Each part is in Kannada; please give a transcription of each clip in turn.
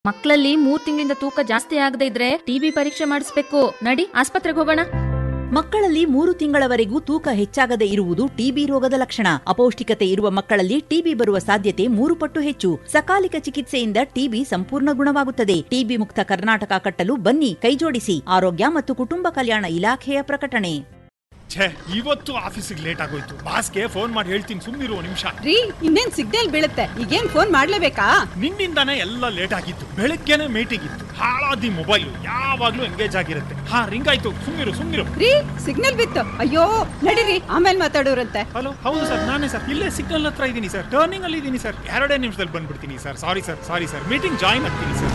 ಮಕ್ಕಳಲ್ಲಿ ಮೂರ್ ತಿಂಗಳಿಂದ ತೂಕ ಜಾಸ್ತಿ ಆಗದೆ ಇದ್ರೆ ಟಿಬಿ ಪರೀಕ್ಷೆ ಮಾಡಿಸ್ಬೇಕು ನಡಿ ಆಸ್ಪತ್ರೆಗೆ ಹೋಗೋಣ ಮಕ್ಕಳಲ್ಲಿ ಮೂರು ತಿಂಗಳವರೆಗೂ ತೂಕ ಹೆಚ್ಚಾಗದೆ ಇರುವುದು ಟಿಬಿ ರೋಗದ ಲಕ್ಷಣ ಅಪೌಷ್ಟಿಕತೆ ಇರುವ ಮಕ್ಕಳಲ್ಲಿ ಟಿಬಿ ಬರುವ ಸಾಧ್ಯತೆ ಮೂರು ಪಟ್ಟು ಹೆಚ್ಚು ಸಕಾಲಿಕ ಚಿಕಿತ್ಸೆಯಿಂದ ಟಿಬಿ ಸಂಪೂರ್ಣ ಗುಣವಾಗುತ್ತದೆ ಟಿಬಿ ಮುಕ್ತ ಕರ್ನಾಟಕ ಕಟ್ಟಲು ಬನ್ನಿ ಕೈಜೋಡಿಸಿ ಆರೋಗ್ಯ ಮತ್ತು ಕುಟುಂಬ ಕಲ್ಯಾಣ ಇಲಾಖೆಯ ಪ್ರಕಟಣೆ ಛೇ ಇವತ್ತು ಆಫೀಸಿಗೆ ಲೇಟ್ ಆಗೋಯ್ತು ಬಾಸ್ಗೆ ಫೋನ್ ಮಾಡಿ ಹೇಳ್ತೀನಿ ಸುಮ್ಮನಿರು ನಿಮಿಷ ರೀ ಇನ್ನೇನ್ ಸಿಗ್ನಲ್ ಬೀಳುತ್ತೆ ಈಗೇನ್ ಫೋನ್ ಮಾಡ್ಲೇಬೇಕಾ ನಿನ್ನಿಂದಾನೇ ಎಲ್ಲ ಲೇಟ್ ಆಗಿತ್ತು ಬೆಳಗ್ಗೆನೆ ಮೀಟಿಂಗ್ ಇತ್ತು ಹಾಳಾದಿ ಮೊಬೈಲ್ ಯಾವಾಗ್ಲೂ ಎಂಗೇಜ್ ಆಗಿರುತ್ತೆ ಹಾ ರಿಂಗ್ ಆಯ್ತು ಸುಮ್ಮನಿರು ಸುಮ್ಮನಿರು ರೀ ಸಿಗ್ನಲ್ ಬಿತ್ತು ಅಯ್ಯೋ ನಡೀರಿ ಆಮೇಲೆ ಮಾತಾಡೋರಂತೆ ಹಲೋ ಹೌದು ಸರ್ ನಾನೇ ಸರ್ ಇಲ್ಲೇ ಸಿಗ್ನಲ್ ಹತ್ರ ಇದ್ದೀನಿ ಸರ್ ಟರ್ನಿಂಗ್ ಅಲ್ಲಿ ಇದ್ದೀನಿ ಸರ್ ಎರಡೇ ನಿಮಿಷದಲ್ಲಿ ಬಂದ್ಬಿಡ್ತೀನಿ sir sorry sir sorry sir meeting join ಆಗ್ತೀನಿ ಸರ್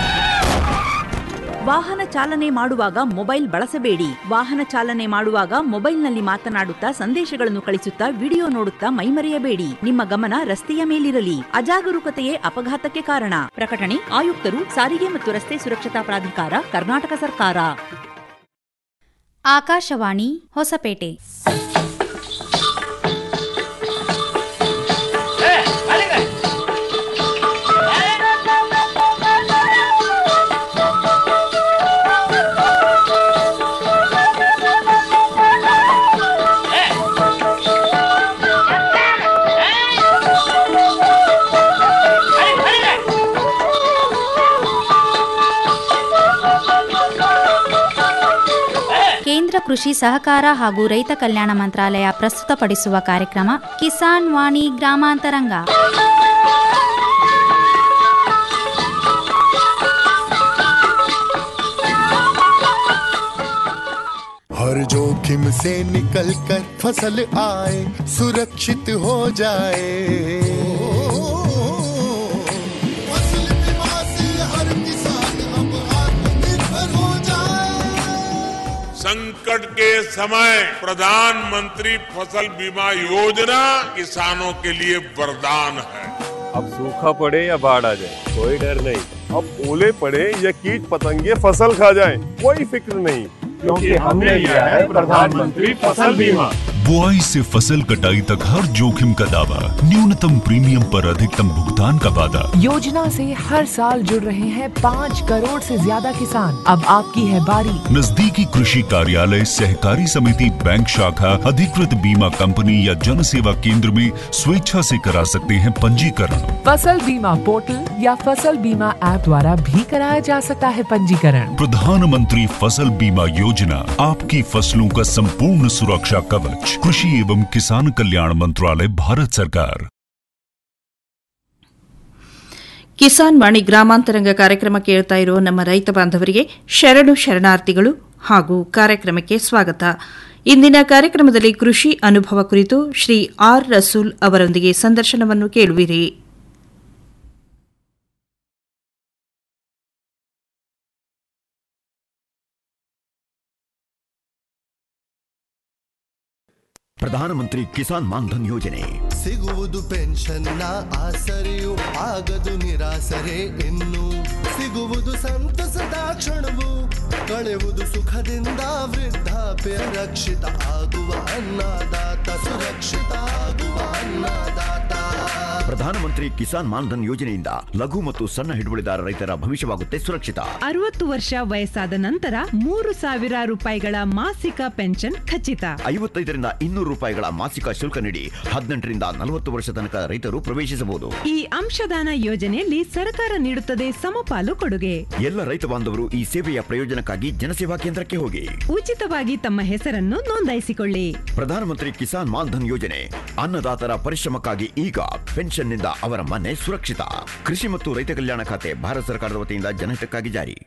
ವಾಹನ ಚಾಲನೆ ಮಾಡುವಾಗ ಮೊಬೈಲ್ ಬಳಸಬೇಡಿ ವಾಹನ ಚಾಲನೆ ಮಾಡುವಾಗ ಮೊಬೈಲ್ನಲ್ಲಿ ಮಾತನಾಡುತ್ತಾ ಸಂದೇಶಗಳನ್ನು ಕಳಿಸುತ್ತಾ ವಿಡಿಯೋ ನೋಡುತ್ತಾ ಮೈಮರೆಯಬೇಡಿ ನಿಮ್ಮ ಗಮನ ರಸ್ತೆಯ ಮೇಲಿರಲಿ ಅಜಾಗರೂಕತೆಯೇ ಅಪಘಾತಕ್ಕೆ ಕಾರಣ ಪ್ರಕಟಣೆ ಆಯುಕ್ತರು ಸಾರಿಗೆ ಮತ್ತು ರಸ್ತೆ ಸುರಕ್ಷತಾ ಪ್ರಾಧಿಕಾರ ಕರ್ನಾಟಕ ಸರ್ಕಾರ ಆಕಾಶವಾಣಿ ಹೊಸಪೇಟೆ ಕೇಂದ್ರ ಕೃಷಿ ಸಹಕಾರ ಹಾಗೂ ರೈತ ಕಲ್ಯಾಣ ಮಂತ್ರಾಲಯ ಪ್ರಸ್ತುತಪಡಿಸುವ ಕಾರ್ಯಕ್ರಮ ಕಿಸಾನ್ ವಾಣಿ ಗ್ರಾಮಾಂತರಂಗ हर जोखिम से निकल कर फसल आए सुरक्षित हो जाए फसल बीमा से हर किसान अब आत्मनिर्भर हो जाए संकट के समय प्रधानमंत्री फसल बीमा योजना किसानों के लिए वरदान है अब सूखा पड़े या बाढ़ आ जाए कोई डर नहीं अब ओले पड़े या कीट पतंगे फसल खा जाए कोई फिक्र नहीं क्योंकि हमने लिया है प्रधानमंत्री फसल बीमा बुआई से फसल कटाई तक हर जोखिम का दावा न्यूनतम प्रीमियम पर अधिकतम भुगतान का वादा योजना से हर साल जुड़ रहे हैं पाँच करोड़ से ज्यादा किसान अब आपकी है बारी नजदीकी कृषि कार्यालय सहकारी समिति बैंक शाखा अधिकृत बीमा कंपनी या जन सेवा केंद्र में स्वेच्छा से करा सकते हैं पंजीकरण फसल बीमा पोर्टल या फसल बीमा ऐप द्वारा भी कराया जा सकता है पंजीकरण प्रधानमंत्री फसल बीमा योजना आपकी फसलों का संपूर्ण सुरक्षा कवच कृषि एवं किसान कल्याण मंत्रालय भारत सरकार ಕಿಸಾನ್ ವಾಣಿ ಗ್ರಾಮಾಂತರಂಗ ಕಾರ್ಯಕ್ರಮ ಕೇಳ್ತಾ ಇರೋ ನಮ್ಮ ರೈತ ಬಾಂಧವರಿಗೆ ಶರಣು ಶರಣಾರ್ಥಿಗಳು ಹಾಗೂ ಕಾರ್ಯಕ್ರಮಕ್ಕೆ ಸ್ವಾಗತ ಇಂದಿನ ಕಾರ್ಯಕ್ರಮದಲ್ಲಿ ಕೃಷಿ ಅನುಭವ ಕುರಿತು ಶ್ರೀ ಆರ್ ರಸೂಲ್ ಅವರೊಂದಿಗೆ ಸಂದರ್ಶನವನ್ನು ಕೇಳುವಿರಿ ಪ್ರಧಾನಮಂತ್ರಿ ಕಿಸಾನ್ ಮಾನ್ಧನ್ ಯೋಜನೆ ಸಿಗುವುದು ಪೆನ್ಷನ್ನ ಆಸರೆಯು ಆಗದು ನಿರಾಸರೆ ಇನ್ನು ಸಿಗುವುದು ಸಂತಸದ ಕ್ಷಣವು ಕಳೆವುದು ಸುಖದಿಂದ ವೃದ್ಧಾಪ್ಯ ರಕ್ಷಿತ ಆಗುವ ಅನ್ನದಾತ ಸುರಕ್ಷಿತ ಆಗುವ ಅನ್ನದಾತ ಪ್ರಧಾನಮಂತ್ರಿ ಕಿಸಾನ್ ಮಾನ್ಧನ್ ಯೋಜನೆಯಿಂದ ಲಘು ಮತ್ತು ಸಣ್ಣ ಹಿಡುವಳಿದಾರ ರೈತರ ಭವಿಷ್ಯವಾಗುತ್ತೆ ಸುರಕ್ಷಿತ ಅರವತ್ತು ವರ್ಷ ವಯಸ್ಸಾದ ನಂತರ ಮೂರು ಸಾವಿರ ರೂಪಾಯಿಗಳ ಮಾಸಿಕ ಪೆನ್ಷನ್ ಖಚಿತ ಐವತ್ತೈದರಿಂದ ಇನ್ನೂರು ರೂಪಾಯಿಗಳ ಮಾಸಿಕ ಶುಲ್ಕ ನೀಡಿ ಹದಿನೆಂಟರಿಂದ ನಲವತ್ತು ವರ್ಷ ತನಕ ರೈತರು ಪ್ರವೇಶಿಸಬಹುದು ಈ ಅಂಶದಾನ ಯೋಜನೆಯಲ್ಲಿ ಸರ್ಕಾರ ನೀಡುತ್ತದೆ ಸಮಪಾಲು ಕೊಡುಗೆ ಎಲ್ಲ ರೈತ ಬಾಂಧವರು ಈ ಸೇವೆಯ ಪ್ರಯೋಜನಕ್ಕಾಗಿ ಜನಸೇವಾ ಕೇಂದ್ರಕ್ಕೆ ಹೋಗಿ ಉಚಿತವಾಗಿ ತಮ್ಮ ಹೆಸರನ್ನು ನೋಂದಾಯಿಸಿಕೊಳ್ಳಿ ಪ್ರಧಾನಮಂತ್ರಿ ಕಿಸಾನ್ ಮಾನ್ಧನ್ ಯೋಜನೆ ಅನ್ನದಾತರ ಪರಿಶ್ರಮಕ್ಕಾಗಿ ಈಗ ಪೆನ್ಷನ್ನಿಂದ ಅವರ ಮನೆ ಸುರಕ್ಷಿತ ಕೃಷಿ ಮತ್ತು ರೈತ ಕಲ್ಯಾಣ ಖಾತೆ ಭಾರತ ಸರ್ಕಾರದ ವತಿಯಿಂದ ಜನಹಿತಕ್ಕಾಗಿ ಜಾರಿ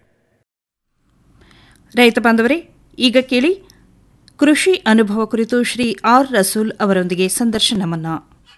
ರೈತ ಬಾಂಧವರೇ ಈಗ ಕೇಳಿ ಕೃಷಿ ಅನುಭವ ಕುರಿತು ಶ್ರೀ ಆರ್ ರಸೂಲ್ ಅವರೊಂದಿಗೆ ಸಂದರ್ಶನವನ್ನ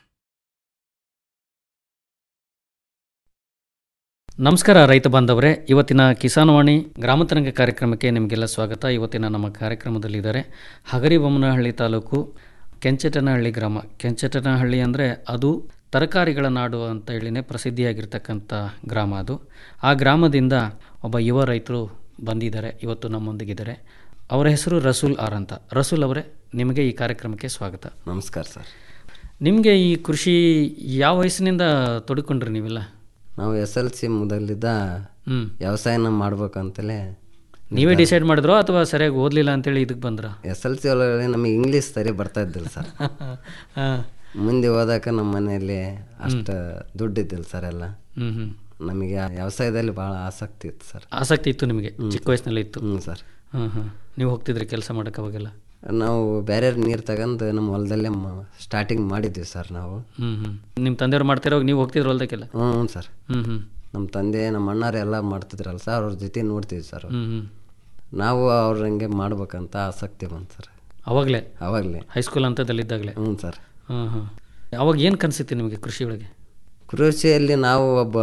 ನಮಸ್ಕಾರ ರೈತ ಬಾಂಧವರೇ ಇವತ್ತಿನ ಕಿಸಾನ್ವಾಣಿ ಗ್ರಾಮಾಂತರಂಗ ಕಾರ್ಯಕ್ರಮಕ್ಕೆ ನಿಮಗೆಲ್ಲ ಸ್ವಾಗತ ಇವತ್ತಿನ ನಮ್ಮ ಕಾರ್ಯಕ್ರಮದಲ್ಲಿದ್ದಾರೆ ಹಗರಿಬೊಮ್ಮನಹಳ್ಳಿ ತಾಲೂಕು ಕೆಂಚಟನಹಳ್ಳಿ ಗ್ರಾಮ ಕೆಂಚಟನಹಳ್ಳಿ ಅಂದರೆ ಅದು ತರಕಾರಿಗಳ ನಾಡು ಅಂತ ಹೇಳಿನೇ ಪ್ರಸಿದ್ಧಿಯಾಗಿರ್ತಕ್ಕಂಥ ಗ್ರಾಮ ಅದು ಆ ಗ್ರಾಮದಿಂದ ಒಬ್ಬ ಯುವ ರೈತರು ಬಂದಿದ್ದಾರೆ ಇವತ್ತು ನಮ್ಮೊಂದಿಗಿದ್ದಾರೆ ಅವರ ಹೆಸರು ರಸೂಲ್ ಆರ್ ಅಂತ ರಸೂಲ್ ಅವರೇ ನಿಮಗೆ ಈ ಕಾರ್ಯಕ್ರಮಕ್ಕೆ ಸ್ವಾಗತ ನಮಸ್ಕಾರ ಸರ್ ನಿಮಗೆ ಈ ಕೃಷಿ ಯಾವ ವಯಸ್ಸಿನಿಂದ ತೊಡ್ಕೊಂಡ್ರಿ ನೀವೆಲ್ಲ ನಾವು ಎಸ್ ಎಲ್ ಸಿ ಮೊದಲಿದ್ದ ಹ್ಮ್. ವ್ಯವಸಾಯನ ಮಾಡ್ಬೇಕಂತಲೇ ನೀವೇ ಡಿಸೈಡ್ ಮಾಡಿದ್ರೋ ಅಥವಾ ಸರಿಯಾಗಿ ಓದಲಿಲ್ಲ ಅಂತೇಳಿ ಇದಕ್ಕೆ ಬಂದ್ರ ಎಸ್ ಎಲ್ ಸಿ ಒಳಗಡೆ ನಮಗೆ ಇಂಗ್ಲೀಷ್ ಸರಿ ಬರ್ತಾ ಇದ್ದಿಲ್ಲ ಸರ್ ಹಾ. ಮುಂದೆ ಓದಾಕ ನಮ್ಮ ಮನೆಯಲ್ಲಿ ಅಷ್ಟು ದುಡ್ಡು ಇದ್ದಿಲ್ಲ ಸರ್ ಎಲ್ಲ ಹ್ಮ್ ಹ್ಮ್ ನಮಗೆ ಆ ವ್ಯವಸಾಯದಲ್ಲಿ ಭಾಳ ಆಸಕ್ತಿ ಇತ್ತು ಸರ್ ಆಸಕ್ತಿ ಇತ್ತು ನಿಮಗೆ ಚಿಕ್ಕ ವಯಸ್ಸಿನಲ್ಲಿ ಇತ್ತು ಹ್ಞೂ ಸರ್ ಹಾಂ ಹಾಂ ನೀವು ಹೋಗ್ತಿದ್ರಿ ಕೆಲಸ ಮಾಡಕ್ಕೆ ಅವಾಗೆಲ್ಲ ನಾವು ಬೇರೆ ನೀರು ತಗೊಂಡು ನಮ್ಮ ಹೊಲದಲ್ಲೇ ಸ್ಟಾರ್ಟಿಂಗ್ ಮಾಡಿದ್ವಿ ಸರ್ ನಾವು ಹ್ಮ್ ಹ್ಮ್ ನಿಮ್ಮ ತಂದೆಯವ್ರು ಮಾಡ್ತಿರೋವಾಗ ನೀವು ಹೋಗ್ತಿದ್ರು ಹೊಲ್ದಕ್ಕೆಲ್ಲ ಹ್ಞೂ ಹ್ಞೂ ಸರ್ ಹ್ಮ್ ಹ್ಮ್ ನಮ್ಮ ತಂದೆ ನಮ್ಮ ಅಣ್ಣಾರು ಎಲ್ಲ ಮಾಡ್ತಿದ್ರಲ್ಲ ಸರ್ ಅವ್ರ ಜೊತೆ ನೋಡ್ತೀವಿ ಸರ್ ಹ್ಮ್ ಹ್ಮ್ ನಾವು ಅವ್ರ ಹಂಗೆ ಮಾಡ್ಬೇಕಂತ ಆಸಕ್ತಿ ಬಂತು ಸರ್ ಅವಾಗಲೇ ಅವಾಗಲೇ ಹೈಸ್ಕೂಲ್ ಹಂತದಲ್ಲಿದ್ದಾಗಲೇ ಹ್ಞೂ ಸರ್ ಹಾಂ ಹಾಂ ಅವಾಗ ಏನು ಕನಸಿತ್ತು ನಿಮಗೆ ಕೃಷಿ ಒಳಗೆ ಕೃಷಿಯಲ್ಲಿ ನಾವು ಒಬ್ಬ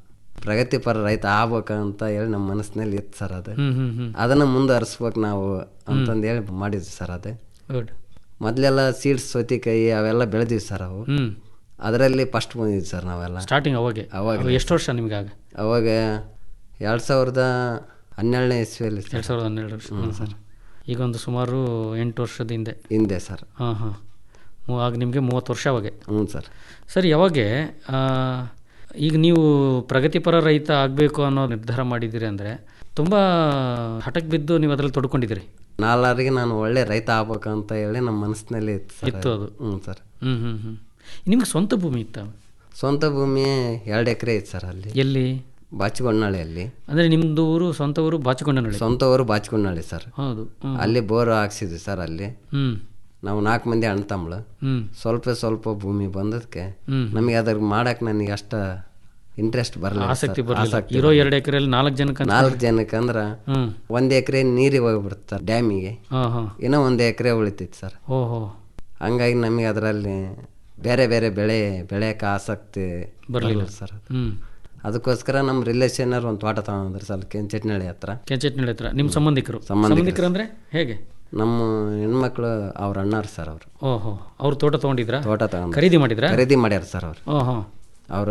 ಪ್ರಗತಿಪರ ರೈತ ಆಗ್ಬೇಕಂತ ಹೇಳಿ ನಮ್ಮ ಮನಸ್ಸಿನಲ್ಲಿ ಇತ್ತು ಸರ್ ಅದು ಹ್ಮ್ ಹ್ಮ್ ಹ್ಮ್ ಅದನ್ನು ಮುಂದುವರಿಸ್ಬೇಕು ನಾವು ಅಂತಂದು ಹೇಳಿ ಮಾಡಿದ್ವಿ ಸರ್ ಅದು ಗುಡ್ ಮೊದಲೆಲ್ಲ ಸೀಡ್ಸ್ ಸೌತಿಕಾಯಿ ಅವೆಲ್ಲ ಬೆಳೆದಿವಿ ಸರ್ ಅವು ಹ್ಮ್ ಅದರಲ್ಲಿ ಫಸ್ಟ್ ಬಂದಿದ್ವಿ ಸರ್ ನಾವೆಲ್ಲ ಸ್ಟಾರ್ಟಿಂಗ್ ಅವಾಗೆ ಅವಾಗ ಅವಾಗ ಎಷ್ಟು ವರ್ಷ ನಿಮ್ಗೆ ಆಗ ಅವಾಗ ಎರಡು ಸಾವಿರದ ಹನ್ನೆರಡನೇ ಇಸ್ವಿಯಲ್ಲಿ ಎರಡು ಸಾವಿರದ ಹನ್ನೆರಡು ವರ್ಷ ಹ್ಞೂ ಸರ್ ಈಗ ಒಂದು ಸುಮಾರು ಎಂಟು ವರ್ಷದ ಹಿಂದೆ ಹಿಂದೆ ಸರ್ ಹಾಂ ಹಾಂ ಆಗ ನಿಮಗೆ ಮೂವತ್ತು ವರ್ಷ ಅವಾಗೆ ಹ್ಞೂ ಸರ್ ಸರ್ ಯಾವಾಗೆ ಆ, ಈಗ ನೀವು ಪ್ರಗತಿಪರ ರೈತ ಆಗಬೇಕು ಅನ್ನೋ ನಿರ್ಧಾರ ಮಾಡಿದ್ದೀರಿ ಅಂದರೆ ತುಂಬ ಹಠಕ್ಕೆ ಬಿದ್ದು ನೀವು ಅದರಲ್ಲಿ ತೊಡ್ಕೊಂಡಿದ್ದೀರಿ ನಾಲ್ವರಿಗೆ ನಾನು ಒಳ್ಳೆ ರೈತ ಆಗ್ಬೇಕಂತ ಹೇಳಿ ನಮ್ಮ ಮನಸ್ಸಿನಲ್ಲಿ ಇತ್ತು ಸರ್ ಇತ್ತು ಅದು ಹ್ಞೂ ಸರ್ ಹ್ಞೂ ಹ್ಞೂ ಹ್ಞೂ ನಿಮ್ಗೆ ಸ್ವಂತ ಭೂಮಿ ಇತ್ತ ಸ್ವಂತ ಭೂಮಿ ಎರಡು ಎಕರೆ ಐತೆ ಸರ್ ಅಲ್ಲಿ ಎಲ್ಲಿ ಬಾಚಿಗೊಂಡಳ್ಳಿಯಲ್ಲಿ ಅಂದರೆ ನಿಮ್ಮದು ಊರು ಸ್ವಂತ ಊರು ಬಾಚಿಕೊಂಡನಹಳ್ಳಿ ಸ್ವಂತ ಊರು ಬಾಚಿಗೊಂಡಳ್ಳಿ ಸರ್ ಹೌದು ಹ್ಮ್. ಅಲ್ಲಿ ಬೋರ್ ಹಾಕ್ಸಿದ್ವಿ ಸರ್ ಅಲ್ಲಿ ಹ್ಞೂ ನಾವು ನಾಲ್ಕು ಮಂದಿ ಅಣ್ಣ ತಮ್ಮಳು ಹ್ಮ್. ಸ್ವಲ್ಪ ಸ್ವಲ್ಪ ಭೂಮಿ ಬಂದದಕ್ಕೆ ಹ್ಮ್. ನಮಗೆ ಅದ್ರ ಮಾಡಕ್ಕೆ ನನಗೆ ಅಷ್ಟ ಇಂಟ್ರೆಸ್ಟ್ ಬರಲಿಲ್ಲ ಆಸಕ್ತಿ ಬರಲಿಲ್ಲ ಇರೋ ಎರಡು ಎಕರೆಯಲ್ಲಿ ನಾಲ್ಕು ಜನಕ್ಕೆ ಅಂತ- ನಾಲ್ಕು ಜನಕ್ಕೆ ಅಂದ್ರೆ ಹ್ಮ್. ಒಂದು ಎಕರೆ ನೀರಿಗೆ ಹೋಗ್ಬಿಡುತ್ತೆ ಸರ್ ಡ್ಯಾಮಿಗೆ ಹಾಂ ಹಾಂ ಇನ್ನೂ ಒಂದು ಎಕರೆ ಉಳಿತೈತಿ ಸರ್ ಓಹೋ ಹಂಗಾಗಿ ನಮಗೆ ಅದರಲ್ಲಿ ಬೇರೆ ಬೇರೆ ಬೆಳೆ ಬೆಳೆಯಕ್ಕೆ ಆಸಕ್ತಿ ಬರ್ಲಿಲ್ಲ. ಬರ್ಲಿಲ್ಲ ಸರ್ ಅದು. ಹ್ಮ್. ಅದಕ್ಕೋಸ್ಕರ ನಮ್ಮ ರಿಲೇಷನರ್ ಒಂದು ತೋಟ ತಗೊಂಡ್ರು ಸರ್ ಕೆಂಚಟ್ನಳ್ಳಿ ಹತ್ರ ಕೆಂಚಟ್ನಳ್ಳಿ ಹತ್ರ ನಿಮ್ಮ ಸಂಬಂಧಿಕರು ಸಂಬಂಧಿಕರು. ಸಂಬಂಧಿಕರು ಅಂದರೆ ಹೇಗೆ ನಮ್ಮ ಹೆಣ್ಮಕ್ಳು ಅವ್ರ ಅಣ್ಣಾರು ಸರ್ ಅವರು ಓಹೋ ಅವ್ರು ತೋಟ ತೊಗೊಂಡಿದ್ರಾ ತೋಟ ತಗೊಂಡು ಖರೀದಿ ಮಾಡಿದ್ರಾ ಖರೀದಿ ಮಾಡ್ಯಾರ ಸರ್ ಅವರು ಓಹೋ ಅವರು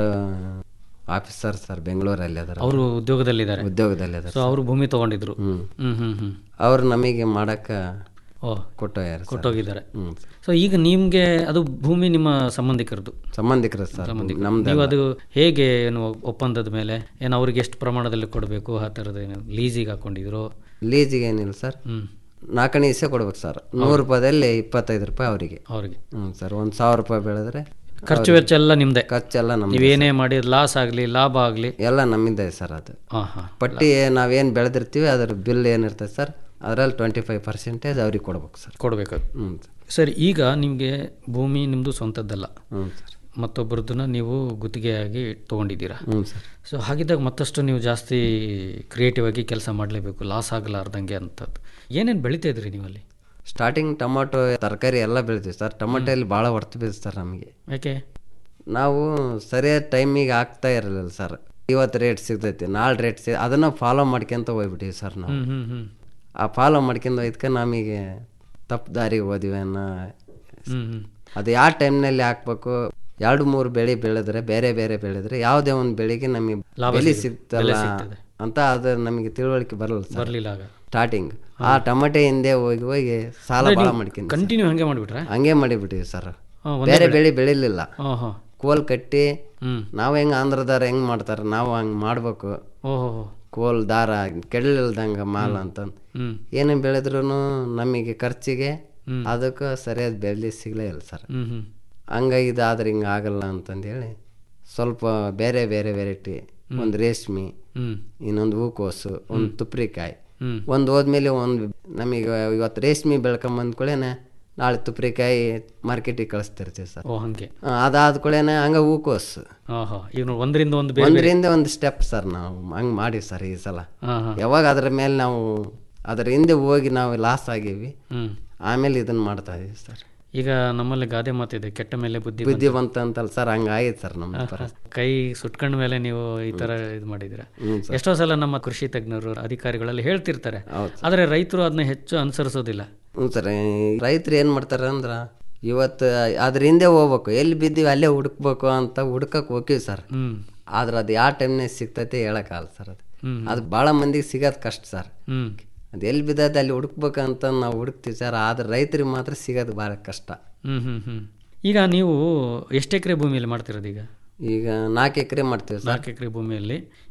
ಆಫೀಸರ್ ಸರ್ ಬೆಂಗಳೂರಲ್ಲಿ ಅದಾರ ಅವರು ಉದ್ಯೋಗದಲ್ಲಿದ್ದಾರೆ ಉದ್ಯೋಗದಲ್ಲಿ ಅದಾರ ಸೊ ಅವರು ಭೂಮಿ ತಗೊಂಡಿದ್ರು ಹ್ಮ್. ಹ್ಮ್ ಹ್ಮ್ ಹ್ಮ್ ಅವ್ರು ನಮಗೆ ಮಾಡಕ್ಕ ಓ ಕೊಟ್ಟೋಗ್ಯಾರ ಸರ್. ಕೊಟ್ಟೋಗಿದ್ದಾರೆ ಹ್ಮ್. ಸೊ ಈಗ ನಿಮಗೆ ಅದು ಭೂಮಿ ನಿಮ್ಮ ಸಂಬಂಧಿಕರದ್ದು ಸಂಬಂಧಿಕರು ಸರ್ ಸಂಬಂಧಿಕರು. ನಮ್ದು ನೀವು ಅದು ಹೇಗೆ ಏನು ಒಪ್ಪಂದದ ಮೇಲೆ ಏನು ಅವ್ರಿಗೆ ಎಷ್ಟು ಪ್ರಮಾಣದಲ್ಲಿ ಕೊಡಬೇಕು ಆ ಥರದ ಏನು ಲೀಸಿಗೆ ಹಾಕೊಂಡಿದ್ರು ಲೀಜಿಗೆ ಏನಿಲ್ಲ ಸರ್ ಹ್ಮ್. ನಾಲ್ಕನೇ ಇಸೆ ಕೊಡ್ಬೇಕು ಸರ್ ನೂರು ರೂಪಾಯಿದಲ್ಲಿ ಇಪ್ಪತ್ತೈದು ರೂಪಾಯಿ ಅವರಿಗೆ ಅವ್ರಿಗೆ ಹ್ಞೂ ಸರ್ ಒಂದು ಸಾವಿರ ರೂಪಾಯಿ ಬೆಳೆದ್ರೆ ಖರ್ಚು ವೆಚ್ಚ ಎಲ್ಲ ನಿಮ್ಮದೇ ಖರ್ಚೆಲ್ಲ ನಮ್ದು ನೀವೇನೇ ಮಾಡಿ ಲಾಸ್ ಆಗಲಿ ಲಾಭ ಆಗಲಿ ಎಲ್ಲ ನಮ್ಮಿಂದ ಸರ್ ಅದು ಹಾಂ ಹಾಂ ಪಟ್ಟಿ ನಾವೇನು ಬೆಳೆದಿರ್ತೀವಿ ಅದ್ರ ಬಿಲ್ ಏನಿರ್ತದೆ ಸರ್ ಅದರಲ್ಲಿ ಟ್ವೆಂಟಿ ಫೈವ್ ಪರ್ಸೆಂಟೇಜ್ ಅವ್ರಿಗೆ ಕೊಡ್ಬೇಕು ಸರ್ ಕೊಡಬೇಕು ಹ್ಞೂ ಸರ್ ಈಗ ನಿಮಗೆ ಭೂಮಿ ನಿಮ್ಮದು ಸ್ವಂತದ್ದಲ್ಲ ಹ್ಞೂ ಸರ್ ಮತ್ತೊಬ್ಬರದನ್ನ ನೀವು ಗುತ್ತಿಗೆಯಾಗಿ ತೊಗೊಂಡಿದ್ದೀರಾ ಹ್ಞೂ ಸರ್ ಸೊ ಹಾಗಿದ್ದಾಗ ಮತ್ತಷ್ಟು ನೀವು ಜಾಸ್ತಿ ಕ್ರಿಯೇಟಿವ್ ಆಗಿ ಕೆಲಸ ಮಾಡಲೇಬೇಕು ಲಾಸ್ ಆಗಲಾರ್ದಂಗೆ ಅಂತದ್ದು ಏನೇನು ಬೆಳಿತಾ ಇದ್ರಿ ನೀವಲ್ಲಿ ಸ್ಟಾರ್ಟಿಂಗ್ ಟೊಮಾಟೊ ತರಕಾರಿ ಎಲ್ಲ ಬೆಳಿತೀವಿ ಸರ್ ಟೊಮಾಟೊಲ್ಲಿ ಭಾಳ ಹೊರ್ತು ಬೀಳ್ತು ಸರ್ ನಮಗೆ ಯಾಕೆ ನಾವು ಸರಿಯಾದ ಟೈಮಿಗೆ ಆಗ್ತಾ ಇರಲಿಲ್ಲ ಸರ್ ಇವತ್ತು ರೇಟ್ ಸಿಗ್ತೈತಿ ನಾಳೆ ರೇಟ್ ಸಿಗ್ ಅದನ್ನು ಫಾಲೋ ಮಾಡ್ಕೊಂತ ಹೋಗ್ಬಿಟ್ಟಿವಿ ಸರ್ ನಾವು ಹ್ಮ್ ಹ್ಮ್ ಹ್ಮ್ ಆ ಫಾಲೋ ಮಾಡ್ಕೊಂಡು ಹೋಯ್ತಕ್ಕೆ ನಮಗೆ ತಪ್ಪು ದಾರಿಗೆ ಹೋದಿವಿ ಅನ್ನೋ ಹ್ಮ್ ಹ್ಮ್ ಅದು ಯಾವ ಟೈಮ್ನಲ್ಲಿ ಹಾಕ್ಬೇಕು ಎರಡು ಮೂರು ಬೆಳೆ ಬೆಳೆದ್ರೆ ಬೇರೆ ಬೇರೆ ಬೆಳೆದ್ರೆ ಯಾವುದೇ ಒಂದು ಬೆಳೆಗೆ ನಮಗೆ ಲಾಭ ಬೆಲೆ ಸಿಗುತ್ತೆ. ಸಿಗ್ತಲ್ಲ ಬೆಲೆ ಸಿಗ್ತದೆ. ಅಂತ ಅದು ನಮಗೆ ತಿಳುವಳಿಕೆ ಬರಲ್ಲ ಸರ್ ಬರ್ಲಿಲ್ಲ ಆಗ. ಸ್ಟಾರ್ಟಿಂಗ್ ಆ ಟೊಮೆಟೊ ಹಿಂದೆ ಹೋಗಿ ಹೋಗಿ ಸಾಲ ಅಂದ್ರೆ ಭಾಳ ನೀವು ಮಾಡ್ಕೊಂಡು ಕಂಟಿನ್ಯೂ ಹಂಗೆ ಮಾಡಿಬಿಟ್ರೆ ಹಂಗೆ ಮಾಡಿಬಿಟ್ಟಿವಿ ಸರ್ ಹಾ, ಒಂದೇ ಬೇರೆ ಬೆಳೆ. ಬೆಳೆ ಬೆಳಿಲಿಲ್ಲ ಹಾಂ ಹಾಂ ಕೋಲ್ ಕಟ್ಟಿ ಹ್ಮ್. ನಾವು ಹೆಂಗೆ ಆಂಧ್ರದಾರ ಹೆಂಗೆ ಮಾಡ್ತಾರೆ ನಾವು ಹಂಗೆ ಮಾಡ್ಬೇಕು ಓಹೋ ಕೋಲ್ ದಾರ ಕೆಡಲಿಲ್ದಂಗೆ ಮಾಲ್ ಅಂತ ಹ್ಮ್. ಏನೇ ಬೆಳೆದ್ರು ನಮಗೆ ಖರ್ಚಿಗೆ ಹ್ಮ್. ಅದಕ್ಕೆ ಸರಿಯಾದ ಬೆಲೆ ಸಿಗಲೇ ಇಲ್ಲ ಸರ್ ಹ್ಮ್ ಹ್ಮ್ ಹಂಗಾಗಿ ಇದಾದ್ರೆ ಹಿಂಗೆ ಆಗಲ್ಲ ಅಂತಂದೇಳಿ ಸ್ವಲ್ಪ ಬೇರೆ ಬೇರೆ ವೆರೈಟಿ ಒಂದು ರೇಷ್ಮೆ ಹ್ಮ್. ಇನ್ನೊಂದು ಹೂಕೋಸು ಒಂದು ತುಪ್ರಿಕಾಯಿ ಹ್ಮ್. ಒಂದು ಹೋದ್ಮೇಲೆ ಒಂದು ನಮಗೆ ಇವತ್ತು ರೇಷ್ಮೆ ಬೆಳ್ಕೊಂಬಂದ್ಕೊಳ್ಳೇನೆ ನಾಳೆ ತುಪ್ರಿಕಾಯಿ ಮಾರ್ಕೆಟಿಗೆ ಕಳಿಸ್ತಿರ್ತೀವಿ ಸರ್ ಓ ಹಂಗೆ ಅದಾದ ಕೂಡಲೇ ಹಂಗೆ ಹೂಕೋಸು ಹಾಂ ಹಾಂ ಈಗ ನೋಡಿ ಒಂದರಿಂದ ಒಂದು ಬೇರೆ ಬೇರೆ ಒಂದರಿಂದ ಒಂದು ಸ್ಟೆಪ್ ಸರ್ ನಾವು ಹಂಗೆ ಮಾಡಿ ಸರ್ ಈ ಸಲ ಹಾಂ ಹಾಂ ಯಾವಾಗ ಅದ್ರ ಮೇಲೆ ನಾವು ಅದರ ಹಿಂದೆ ಹೋಗಿ ನಾವು ಲಾಸ್ ಆಗೀವಿ ಹ್ಮ್. ಆಮೇಲೆ ಇದನ್ನ ಮಾಡ್ತಾ ಇದೀವಿ ಸರ್ ಈಗ ನಮ್ಮಲ್ಲಿ ಗಾದೆ ಮಾತಿದೆ ಕೆಟ್ಟ ಮೇಲೆ ಬುದ್ಧಿ ಬುದ್ಧಿ ಬಂತು. ಬಂತ ಅಂತಲ್ಲ ಸರ್ ಹಂಗಾಗಿತ್ತು ಸರ್ ನಮ್ಮ ಆಹಾ. ಪರಿಸ್ಥಿತಿ. ಕೈ ಸುಟ್ಕೊಂಡ ಮೇಲೆ ನೀವು ಈ ತರ ಇದು ಮಾಡಿದ್ದೀರಾ ಹ್ಮ್ ಸರ್. ಎಷ್ಟೋ ಸಲ ನಮ್ಮ ಕೃಷಿ ತಜ್ಞರು ಅಧಿಕಾರಿಗಳಲ್ಲಿ ಹೇಳ್ತಿರ್ತಾರೆ ಹೌದು ಆದರೆ ರೈತರು ಅದನ್ನ ಹೆಚ್ಚು ಅನುಸರಿಸೋದಿಲ್ಲ ಹ್ಞೂ ಸರ್ ರೈತರು ಏನು ಮಾಡ್ತಾರೆ ಅಂದ್ರೆ ಇವತ್ತು ಅದ್ರ ಹಿಂದೆ ಹೋಗ್ಬೇಕು ಎಲ್ಲಿ ಬಿದ್ದೀವಿ ಅಲ್ಲೇ ಹುಡುಕ್ಬೇಕು ಅಂತ ಹುಡ್ಕಕ್ಕೆ ಹೋಗ್ತೀವಿ ಸರ್ ಹ್ಮ್ ಆದ್ರೆ ಅದು ಯಾವ ಟೈಮ್ನಾಗ ಸಿಗ್ತೈತೆ ಹೇಳೋಕ್ಕಾಗಲ್ಲ ಸರ್ ಅದು ಹ್ಮ್. ಅದು ಭಾಳ ಮಂದಿಗೆ ಸಿಗೋದು ಕಷ್ಟ ಸರ್ ಹ್ಮ್ ಅದು ಎಲ್ಲಿ ಬಿದ್ದೈತೆ ಅಲ್ಲಿ ಹುಡುಕ್ಬೇಕಂತ ನಾವು ಹುಡುಕ್ತೀವಿ ಸರ್ ಆದ್ರೆ ರೈತರಿಗೆ ಮಾತ್ರ ಸಿಗೋದು ಭಾಳ ಕಷ್ಟ ಹ್ಮ್ ಹ್ಮ್ ಹ್ಮ್ ಈಗ ನೀವು ಎಷ್ಟು ಎಕರೆ ಭೂಮಿಯಲ್ಲಿ ಮಾಡ್ತಿರೋದು ಈಗ ಈಗ ನಾಲ್ಕು ಎಕರೆ ಮಾಡ್ತೀವಿ ಸರ್ ನಾಲ್ಕು ಎಕರೆ ಭೂಮಿಯಲ್ಲಿ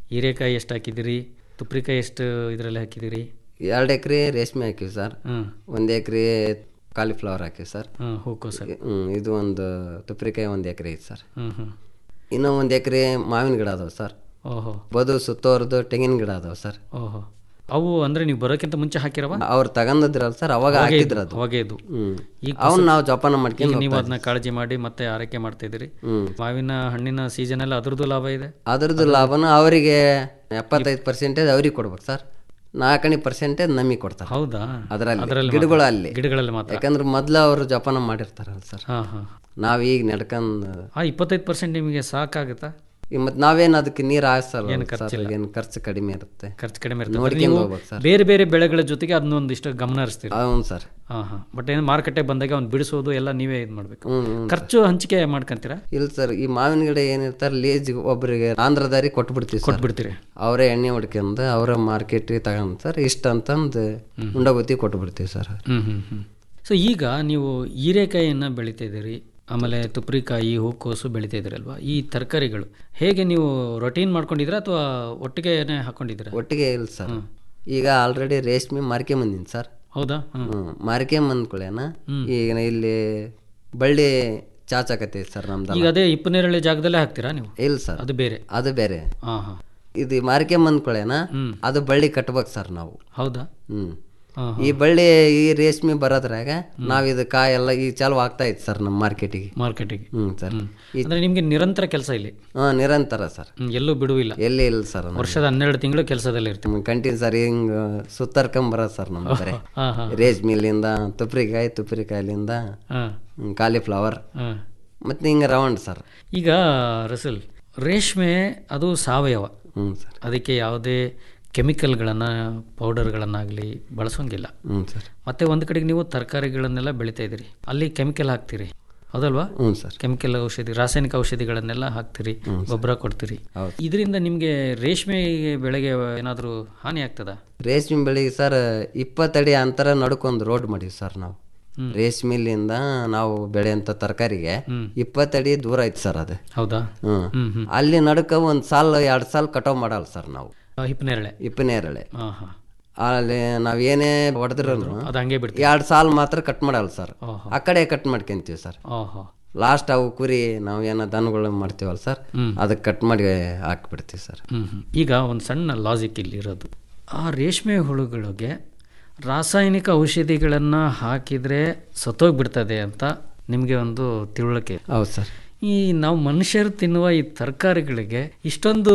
ಹೀರೆಕಾಯಿ ಎಷ್ಟು ಹಾಕಿದಿರಿ ತುಪ್ರಿಕಾಯಿ ಎಷ್ಟು ಇದರಲ್ಲಿ ಹಾಕಿದಿರಿ ಎರಡು ಎಕರೆ ರೇಷ್ಮೆ ಹಾಕಿವಿ ಸರ್ ಹ್ಮ್. ಒಂದು ಎಕರೆ ಕಾಲಿಫ್ಲವರ್ ಹಾಕಿವಿ ಸರ್ ಹ್ಮ್, ಹೂಕೋಸು. ಹ್ಞೂ ಇದು ಒಂದು ತುಪ್ರಿಕಾಯಿ ಒಂದು ಎಕರೆ ಐತೆ ಸರ್ ಹ್ಮ್ ಹ್ಮ್ ಇನ್ನೂ ಒಂದು ಎಕರೆ ಮಾವಿನ ಗಿಡ ಅದಾವೆ ಸರ್ ಓಹೋ ಬದು ಸುತ್ತೋರ್ದು ತೆಂಗಿನ ಗಿಡ ಅದಾವೆ ಸರ್ ಓಹೋ ಅವು ಅಂದ್ರೆ ನೀವು ಬರೋಕ್ಕಿಂತ ಮುಂಚೆ ಹಾಕಿರವ ಅವ್ರು ತಗೊಂಡಿದ್ರಲ್ಲ ಸರ್ ಅವಾಗ ಅವಾಗೇ ಹಾಕಿದ್ರು ಇದ್ದು, ಅದು ಅವಾಗೇ ಇದು ಹ್ಮ್. ಈಗ ಅವ್ನ ಹೊಸ- ನಾವು ಜೋಪಾನ ಮಾಡ್ಕೊಂಡು ಈಗ ನೀವು ಹೋಗ್ತಾ ಅದನ್ನ ಕಾಳಜಿ ಮಾಡಿ ಮತ್ತೆ ಆರೈಕೆ ಮಾಡ್ತಾ ಇದ್ದೀರಿ ಹ್ಮ್. ಮಾವಿನ ಹಣ್ಣಿನ ಸೀಸನ್ ಎಲ್ಲ ಅದ್ರದ್ದು ಲಾಭ ಇದೆ ಅದ್ರದ್ದು ಲಾಭನ ಅವರಿಗೆ ಎಪ್ಪತ್ತೈದು ಪರ್ಸೆಂಟೇಜ್ ಅವ್ರಿಗೆ ಕೊಡ್ಬೇಕು ಸರ್ ನಾಲ್ಕನೇ ಪರ್ಸೆಂಟೇಜ್ ನಮಗೆ ಕೊಡ್ತಾರೆ ಹೌದಾ ಅದರಲ್ಲಿ ಅದ್ರಲ್ಲಿ ಗಿಡಗಳು ಮಾತ್ರ. ಅಲ್ಲಿ ಗಿಡಗಳಲ್ಲಿ ಮಾತ್ರ. ಯಾಕಂದ್ರೆ ಮೊದ್ಲು ಅವರು ಜೋಪಾನ ಮಾಡಿರ್ತಾರಲ್ಲ ಸರ್ ಹಾ ಹಾ ನಾವ್ ಈಗ ನಡ್ಕೊಂಡು ಆ ಇಪ್ಪತ್ತೈದು ಪರ್ಸೆಂಟ್ ನಿಮಗೆ ಸಾಕಾಗುತ್ತಾ ಮತ್ತೆ ನಾವೇನು ಅದಕ್ಕೆ ನೀರು ಹಾಕ್ಸಲ್ಲ ಏನು ಸರ್ ಖರ್ಚಿಲ್ಲ. ಏನು ಖರ್ಚು ಕಡಿಮೆ ಇರುತ್ತೆ ಖರ್ಚು ಕಡಿಮೆ ಇರ್ತದೆ ನೋಡ್ಕೊಂಡು ನೀವು ಹೋಗ್ಬೇಕು ಸರ್ ಬೇರೆ ಬೇರೆ ಬೆಳೆಗಳ ಜೊತೆಗೆ ಅದನ್ನೊಂದಿಷ್ಟು ಗಮನ ಹರಿಸ್ತೀರಿ ಹೌದು ಸರ್ ಹಾ ಹಾ ಬಟ್ ಏನು ಮಾರುಕಟ್ಟೆ ಬಂದಾಗ ಅವ್ನು ಬಿಡಿಸೋದು ಎಲ್ಲ ನೀವೇ ಇದು ಮಾಡ್ಬೇಕು ಹ್ಮ್, ಹ್ಮ್. ಖರ್ಚು ಹಂಚಿಕೆ ಮಾಡ್ಕೊಂತೀರಾ ಇಲ್ಲ ಸರ್ ಈ ಮಾವಿನ ಗಿಡ ಏನಿರ್ತಾರೆ ಲೇಜ್ ಒಬ್ಬರಿಗೆ ಆಂಧ್ರದಾರಿ ಕೊಟ್ಬಿಡ್ತೀವಿ ಸರ್ ಕೊಟ್ಬಿಡ್ತೀರಿ. ಅವರೇ ಎಣ್ಣೆ ಹೊಡ್ಕೊಂಡು ಅವರ ಮಾರ್ಕೆಟ್ಗೆ ತಗೊಂಡ್ ಸರ್ ಇಷ್ಟ ಅಂತಂದು ಉಂಡಗುತ್ತಿ ಕೊಟ್ಬಿಡ್ತೀವಿ ಸರ್ ಹ್ಮ್ ಹ್ಮ್ ಹ್ಮ್ ಸೊ ಈಗ ನೀವು ಹೀರೆಕಾಯಿಯನ್ನು ಬೆಳಿತಾ ಇದ್ದೀರಿ ಆಮೇಲೆ ತುಪ್ರಿಕಾಯಿ ಹೂಕೋಸು ಬೆಳಿತಾ ಇದ್ದೀರಲ್ವಾ ಈ ತರಕಾರಿಗಳು ಹೇಗೆ ನೀವು ರೊಟೀನ್ ಮಾಡ್ಕೊಂಡಿದ್ದೀರಾ ಅಥವಾ ಒಟ್ಟಿಗೆನೆ ಹಾಕೊಂಡಿದ್ದೀರಾ ಒಟ್ಟಿಗೆ ಇಲ್ಲ ಸರ್ ಈಗ ಆಲ್ರೆಡಿ ರೇಷ್ಮೆ ಮಾರ್ಕೆ ಬಂದಿನಿ ಸರ್ ಹೌದಾ ಹ್ಮ್. ಹ್ಮ್ ಮಾರ್ಕೆ ಬಂದ್ಕೊಳ್ಳೇನ ಈಗ ಇಲ್ಲಿ ಬಳ್ಳಿ ಚಾಚಾಕತ್ತೈತಿ ಸರ್ ನಮ್ದು ಈಗ ಅದೇ ಇಪ್ಪನೇರಳೆ ಜಾಗದಲ್ಲೇ ಹಾಕ್ತೀರಾ ನೀವು ಇಲ್ಲ ಸರ್ ಅದು ಬೇರೆ ಅದು ಬೇರೆ ಹಾ ಹಾ ಇದು ಮಾರ್ಕೆ ಬಂದ್ಕೊಳ್ಳೇನ ಅದು ಬಳ್ಳಿ ಕಟ್ಬೇಕು ಸರ್ ನಾವು ಹೌದಾ ಹ್ಮ್ ಹಾ, ಈ ಬಳ್ಳಿ ಈ ರೇಷ್ಮೆ ಬರೋದ್ರಾಗ ನಾವ್ ಇದು ಕಾಯೆಲ್ಲ ಈ ಚಾಲು ಆಗ್ತಾ ಇತ್ತು ಸರ್ ನಮ್ಮ ಮಾರ್ಕೆಟಿಗೆ ಮಾರ್ಕೆಟಿಗೆ ಹ್ಮ್ ಸರ್ ಅಂದ್ರೆ ನಿಮ್ಗೆ ನಿರಂತರ ಕೆಲಸ ಇಲ್ಲಿ ಹಾ ನಿರಂತರ ಸರ್ ಹ್ಮ್, ಎಲ್ಲೂ ಬಿಡುವಿಲ್ಲ ಎಲ್ಲಿ ಇಲ್ಲ ಸರ್ ವರ್ಷದ ಹನ್ನೆರಡು ತಿಂಗಳು ಕೆಲಸದಲ್ಲಿ ಇರ್ತೀವಿ ಕಂಟಿನ್ಯೂ ಸರ್ ಹಿಂಗ್ ಸುತ್ತರ್ಕೊಂಡ್ ಬರೋದು ಸರ್ ನಮ್ಮ ಬರೀ ಹಾ, ಹಾ. ರೇಷ್ಮೆಲಿಂದ ತುಪ್ರಿಕಾಯಿ ತುಪ್ರಿಕಾಯಿಲಿಂದ ಹಾ. ಕಾಲಿಫ್ಲವರ್ ಹಾ. ಮತ್ತೆ ಹಿಂಗ ರೌಂಡ್ ಸರ್ ಈಗ ರಸಲ್ ರೇಷ್ಮೆ ಅದು ಸಾವಯವ ಹ್ಞೂ ಸರ್ ಅದಕ್ಕೆ ಯಾವುದೇ ಕೆಮಿಕಲ್ಗಳನ್ನು ಪೌಡರ್ಗಳನ್ನಾಗಲಿ ಬಳಸೋಂಗಿಲ್ಲ ಹ್ಞೂ ಸರ್ ಮತ್ತೆ ಒಂದು ಕಡೆಗೆ ನೀವು ತರಕಾರಿಗಳನ್ನೆಲ್ಲ ಬೆಳಿತಾ ಇದ್ದೀರಿ ಅಲ್ಲಿ ಕೆಮಿಕಲ್ ಹಾಕ್ತೀರಿ ಹೌದಲ್ವಾ ಹ್ಞೂ ಸರ್ ಕೆಮಿಕಲ್ ಔಷಧಿ ರಾಸಾಯನಿಕ ಔಷಧಿಗಳನ್ನೆಲ್ಲ ಹಾಕ್ತೀರಿ ಹ್ಞೂ ಸರ್. ಗೊಬ್ಬರ ಕೊಡ್ತೀರಿ ಹೌದು. ಇದರಿಂದ ನಿಮಗೆ ರೇಷ್ಮೆ ಬೆಳೆಗೆ ಏನಾದರೂ ಹಾನಿ ಆಗ್ತದಾ ರೇಷ್ಮೆ ಬೆಳೆಗೆ ಸರ್ ಇಪ್ಪತ್ತಡಿ ಅಂತರ ನಡ್ಕೊಂಡ್ ರೋಡ್ ಮಾಡೀವಿ ಸರ್ ನಾವು ರೇಷ್ಮೆಲಿಂದ ನಾವು ಬೆಳೆಯಂತ ತರಕಾರಿಗೆ ಇಪ್ಪತ್ತಡಿ ದೂರ ಐತಿ ಸರ್ ಅದು ಹೌದಾ ಹ್ಮ್ ಹ್ಮ್, ಹ್ಮ್. ಅಲ್ಲಿ ನಡುಕ ಒಂದ್ ಸಾಲ್ ಎರಡ್ ಸಾಲ್ ಕಟಾವ್ ಮಾಡಲ್ಲ ಸರ್ ನಾವು ಹಿಪ್ಪನೇರಳೆ ಇಪ್ಪನೇರಳೆ ಹಾಂ ಹಾಂ ಅಲ್ಲಿ ನಾವ್ ಏನೇ ಹೊಡೆದ್ರು ಅದು ಹಂಗೆ ಬಿಡ್ತೀವಿ ಎರಡ್ ಸಾಲ್ ಮಾತ್ರ ಕಟ್ ಮಾಡಲ್ಲ ಸರ್ ಓಹೋ. ಆ ಕಡೆ ಕಟ್ ಮಾಡ್ಕೊಂತೀವಿ ಸರ್ ಓಹೋ ಲಾಸ್ಟ್ ಅವು ಕುರಿ ನಾವು ಏನೋ ದನಗಳು ಮಾಡ್ತೀವಲ್ಲ ಸರ್ ಹ್ಮ್. ಅದಕ್ಕೆ ಕಟ್ ಮಾಡಿ ಹಾಕ್ಬಿಡ್ತೀವಿ ಸರ್ ಹ್ಮ್ ಹ್ಮ್. ಈಗ ಒಂದು ಸಣ್ಣ ಲಾಜಿಕ್ ಇಲ್ಲಿರೋದು ಆ ರೇಷ್ಮೆ ಹುಳುಗಳಿಗೆ ರಾಸಾಯನಿಕ ಔಷಧಿಗಳನ್ನು ಹಾಕಿದರೆ ಸತ್ತೋಗ್ಬಿಡ್ತದೆ ಅಂತ ನಿಮಗೆ ಒಂದು ತಿಳುವಳಿಕೆ ಹೌದು ಸರ್ ಈ ನಾವು ಮನುಷ್ಯರು ತಿನ್ನುವ ಈ ತರಕಾರಿಗಳಿಗೆ ಇಷ್ಟೊಂದು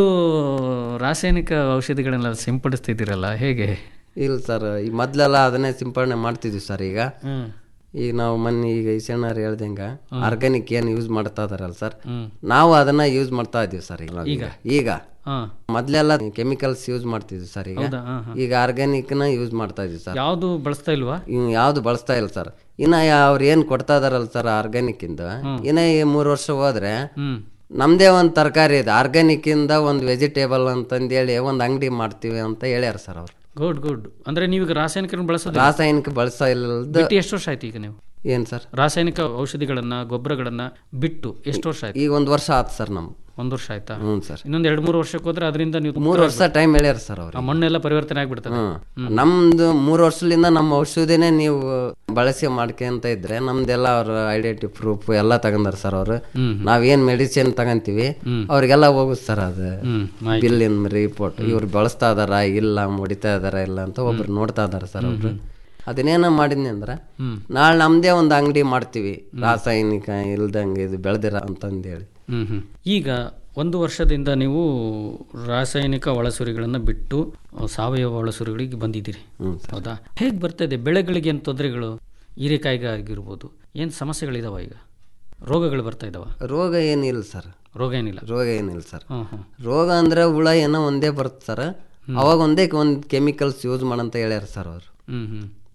ರಾಸಾಯನಿಕ ಔಷಧಿಗಳನ್ನೆಲ್ಲ ಸಿಂಪಡಿಸ್ತಿದ್ದೀರಲ್ಲ ಹೇಗೆ ಇಲ್ಲ ಸರ್ ಈ ಮೊದ್ಲೆಲ್ಲ ಅದನ್ನೇ ಸಿಂಪಡಣೆ ಮಾಡ್ತಿದ್ವಿ ಸರ್ ಈಗ ಹ್ಮ್. ಈಗ ನಾವು ಮೊನ್ನೆ ಈಗ ಈಶಣ್ಣವ್ರು ಹೇಳ್ದಂಗ ಆರ್ಗಾನಿಕ್ ಏನು ಯೂಸ್ ಮಾಡ್ತಾ ಇದಾರಲ್ಲ ಸರ್ ಹ್ಮ್. ನಾವು ಅದನ್ನ ಯೂಸ್ ಮಾಡ್ತಾ ಇದೀವಿ ಸರ್ ಈಗ ಈಗ? ಈಗ ಹಾ. ಮೊದ್ಲೆಲ್ಲ ಕೆಮಿಕಲ್ಸ್ ಯೂಸ್ ಮಾಡ್ತಿದ್ವಿ ಸರ್ ಈಗ ಹೌದಾ? ಹಾ, ಹಾ. ಈಗ ಆರ್ಗ್ಯಾನಿಕ್ ನ ಯೂಸ್ ಮಾಡ್ತಾ ಇದೀವಿ ಸರ್ ಯಾವುದು ಬಳಸ್ತಾ ಇಲ್ವಾ ಇವ್ ಯಾವ್ದು ಬಳಸ್ತಾ ಇಲ್ಲ ಸರ್ ಇನ್ನ ಅವ್ರು ಏನ್ ಕೊಡ್ತಾ ಇದಾರಲ್ಲ ಸರ್ ಆರ್ಗ್ಯಾನಿಕ್ ಇಂದ ಇನ್ನ ಈ ಮೂರ್ ವರ್ಷ ಹೋದ್ರೆ ಹ್ಮ್ ನಮ್ದೇ ಒಂದ್ ತರಕಾರಿ ಇದೆ ಆರ್ಗ್ಯಾನಿಕ್ ಇಂದ ಒಂದ್ ವೆಜಿಟೇಬಲ್ ಅಂತಂದೇಳಿ ಒಂದ್ ಅಂಗಡಿ ಮಾಡ್ತೀವಿ ಅಂತ ಹೇಳ್ಯಾರ ಸರ್ ಅವ್ರು ಗುಡ್ ಗುಡ್ ಅಂದ್ರೆ ನೀವೀಗ ರಾಸಾಯನಿಕ ಬಳಸೋದು ರಾಸಾಯನಿಕ ಬಳಸ ಇಲ್ಲದ ಬಿಟ್ಟು ಎಷ್ಟು ವರ್ಷ ಆಯ್ತು ಈಗ ನೀವು ಏನ್ ಸರ್ ರಾಸಾಯನಿಕ ಔಷಧಿಗಳನ್ನ ಗೊಬ್ಬರಗಳನ್ನ ಬಿಟ್ಟು ಎಷ್ಟು ವರ್ಷ ಆಯ್ತು ಈಗ ಒಂದ್ ವರ್ಷ ಆತ್ ಸರ್ ನಮ್ ಒಂದ್ ವರ್ಷ ಆಯ್ತಾ ಹ್ಞೂ ಸರ್ ಇನ್ನೊಂದ್ ಎರಡ್ ಮೂರು ವರ್ಷಕ್ಕೆ ಹೋದ್ರೆ ಅದರಿಂದ ನೀವು ಮೂರ್ ವರ್ಷ ಟೈಮ್ ಹೇಳ್ಯಾರ ಸರ್ ಅವ್ರು ಆ ಮಣ್ಣೆಲ್ಲ ಪರಿವರ್ತನೆ ಆಗ್ಬಿಡ್ತದೆ ಹ್ಮ್. ನಮ್ದು ಮೂರ್ ವರ್ಷದಿಂದ ನಮ್ಮ ಔಷಧಿನೇ ನೀವು ಬಳಸಿ ಮಾಡ್ಕೊಂತ ಇದ್ರೆ ನಮ್ದೆಲ್ಲ ಅವ್ರ ಐಡೆಂಟಿ ಪ್ರೂಫ್ ಎಲ್ಲ ತಗೊಂಡಾರ ಸರ್ ಅವ್ರು ಹ್ಮ್. ನಾವೇನ್ ಮೆಡಿಸಿನ್ ತಗಂತೀವಿ ಅವ್ರಿಗೆಲ್ಲ ಹೋಗುದು ಸರ್ ಅದು ಹ್ಮ್, ಮಾಹಿತಿ. ಬಿಲ್ಲಿನ್ ರಿಪೋರ್ಟ್ ಇವ್ರು ಬಳಸ್ತಾ ಇದಾರ ಇಲ್ಲ ಮುಡಿತಾ ಇದಾರ ಇಲ್ಲ ಅಂತ ಒಬ್ರು ನೋಡ್ತಾ ಇದಾರ ಸರ್ ಅವ್ರು ಅದನ್ನೇನ ಮಾಡಿದ್ನಿ ಅಂದ್ರ ಹ್ಮ್. ನಾಳೆ ನಮ್ದೇ ಒಂದು ಅಂಗಡಿ ಮಾಡ್ತೀವಿ ರಾಸಾಯನಿಕ ಇಲ್ದಂಗೆ ಇದು ಬೆಳೆದಿರ ಅಂತಂದೇಳಿ ಹ್ಮ್ ಹ್ಮ್ ಈಗ ಒಂದು ವರ್ಷದಿಂದ ನೀವು ರಾಸಾಯನಿಕ ಒಳಸುರಿಗಳನ್ನು ಬಿಟ್ಟು ಅಹ್, ಸಾವಯವ ಒಳಸುರಿಗಳಿಗೆ ಬಂದಿದ್ದೀರಿ ಹೌದಾ ಹೇಗೆ ಬರ್ತದೆ ಬೆಳೆಗಳಿಗೆ ಏನು ತೊಂದರೆಗಳು ಹೀರೆಕಾಯಿಗೆ ಆಗಿರ್ಬೋದು ಏನು ಸಮಸ್ಯೆಗಳಿದಾವ ಈಗ ರೋಗಗಳು ಬರ್ತಾ ಇದಾವ ರೋಗ ಏನಿಲ್ಲ ಸರ್ ರೋಗ ಏನಿಲ್ಲ ರೋಗ ಏನಿಲ್ಲ ಸರ್ ಹ್ಮ್ ಹ್ಮ್ ರೋಗ ಅಂದ್ರೆ ಹುಳ ಏನೋ ಒಂದೇ ಬರುತ್ತೆ ಸರ್ ಅವಾಗ ಒಂದೇ ಒಂದು ಕೆಮಿಕಲ್ಸ್ ಯೂಸ್ ಮಾಡಂತ ಹೇಳ್ಯಾರ ಸರ್ ಅವ್ರು ಹ್ಮ್ ಹ್ಮ್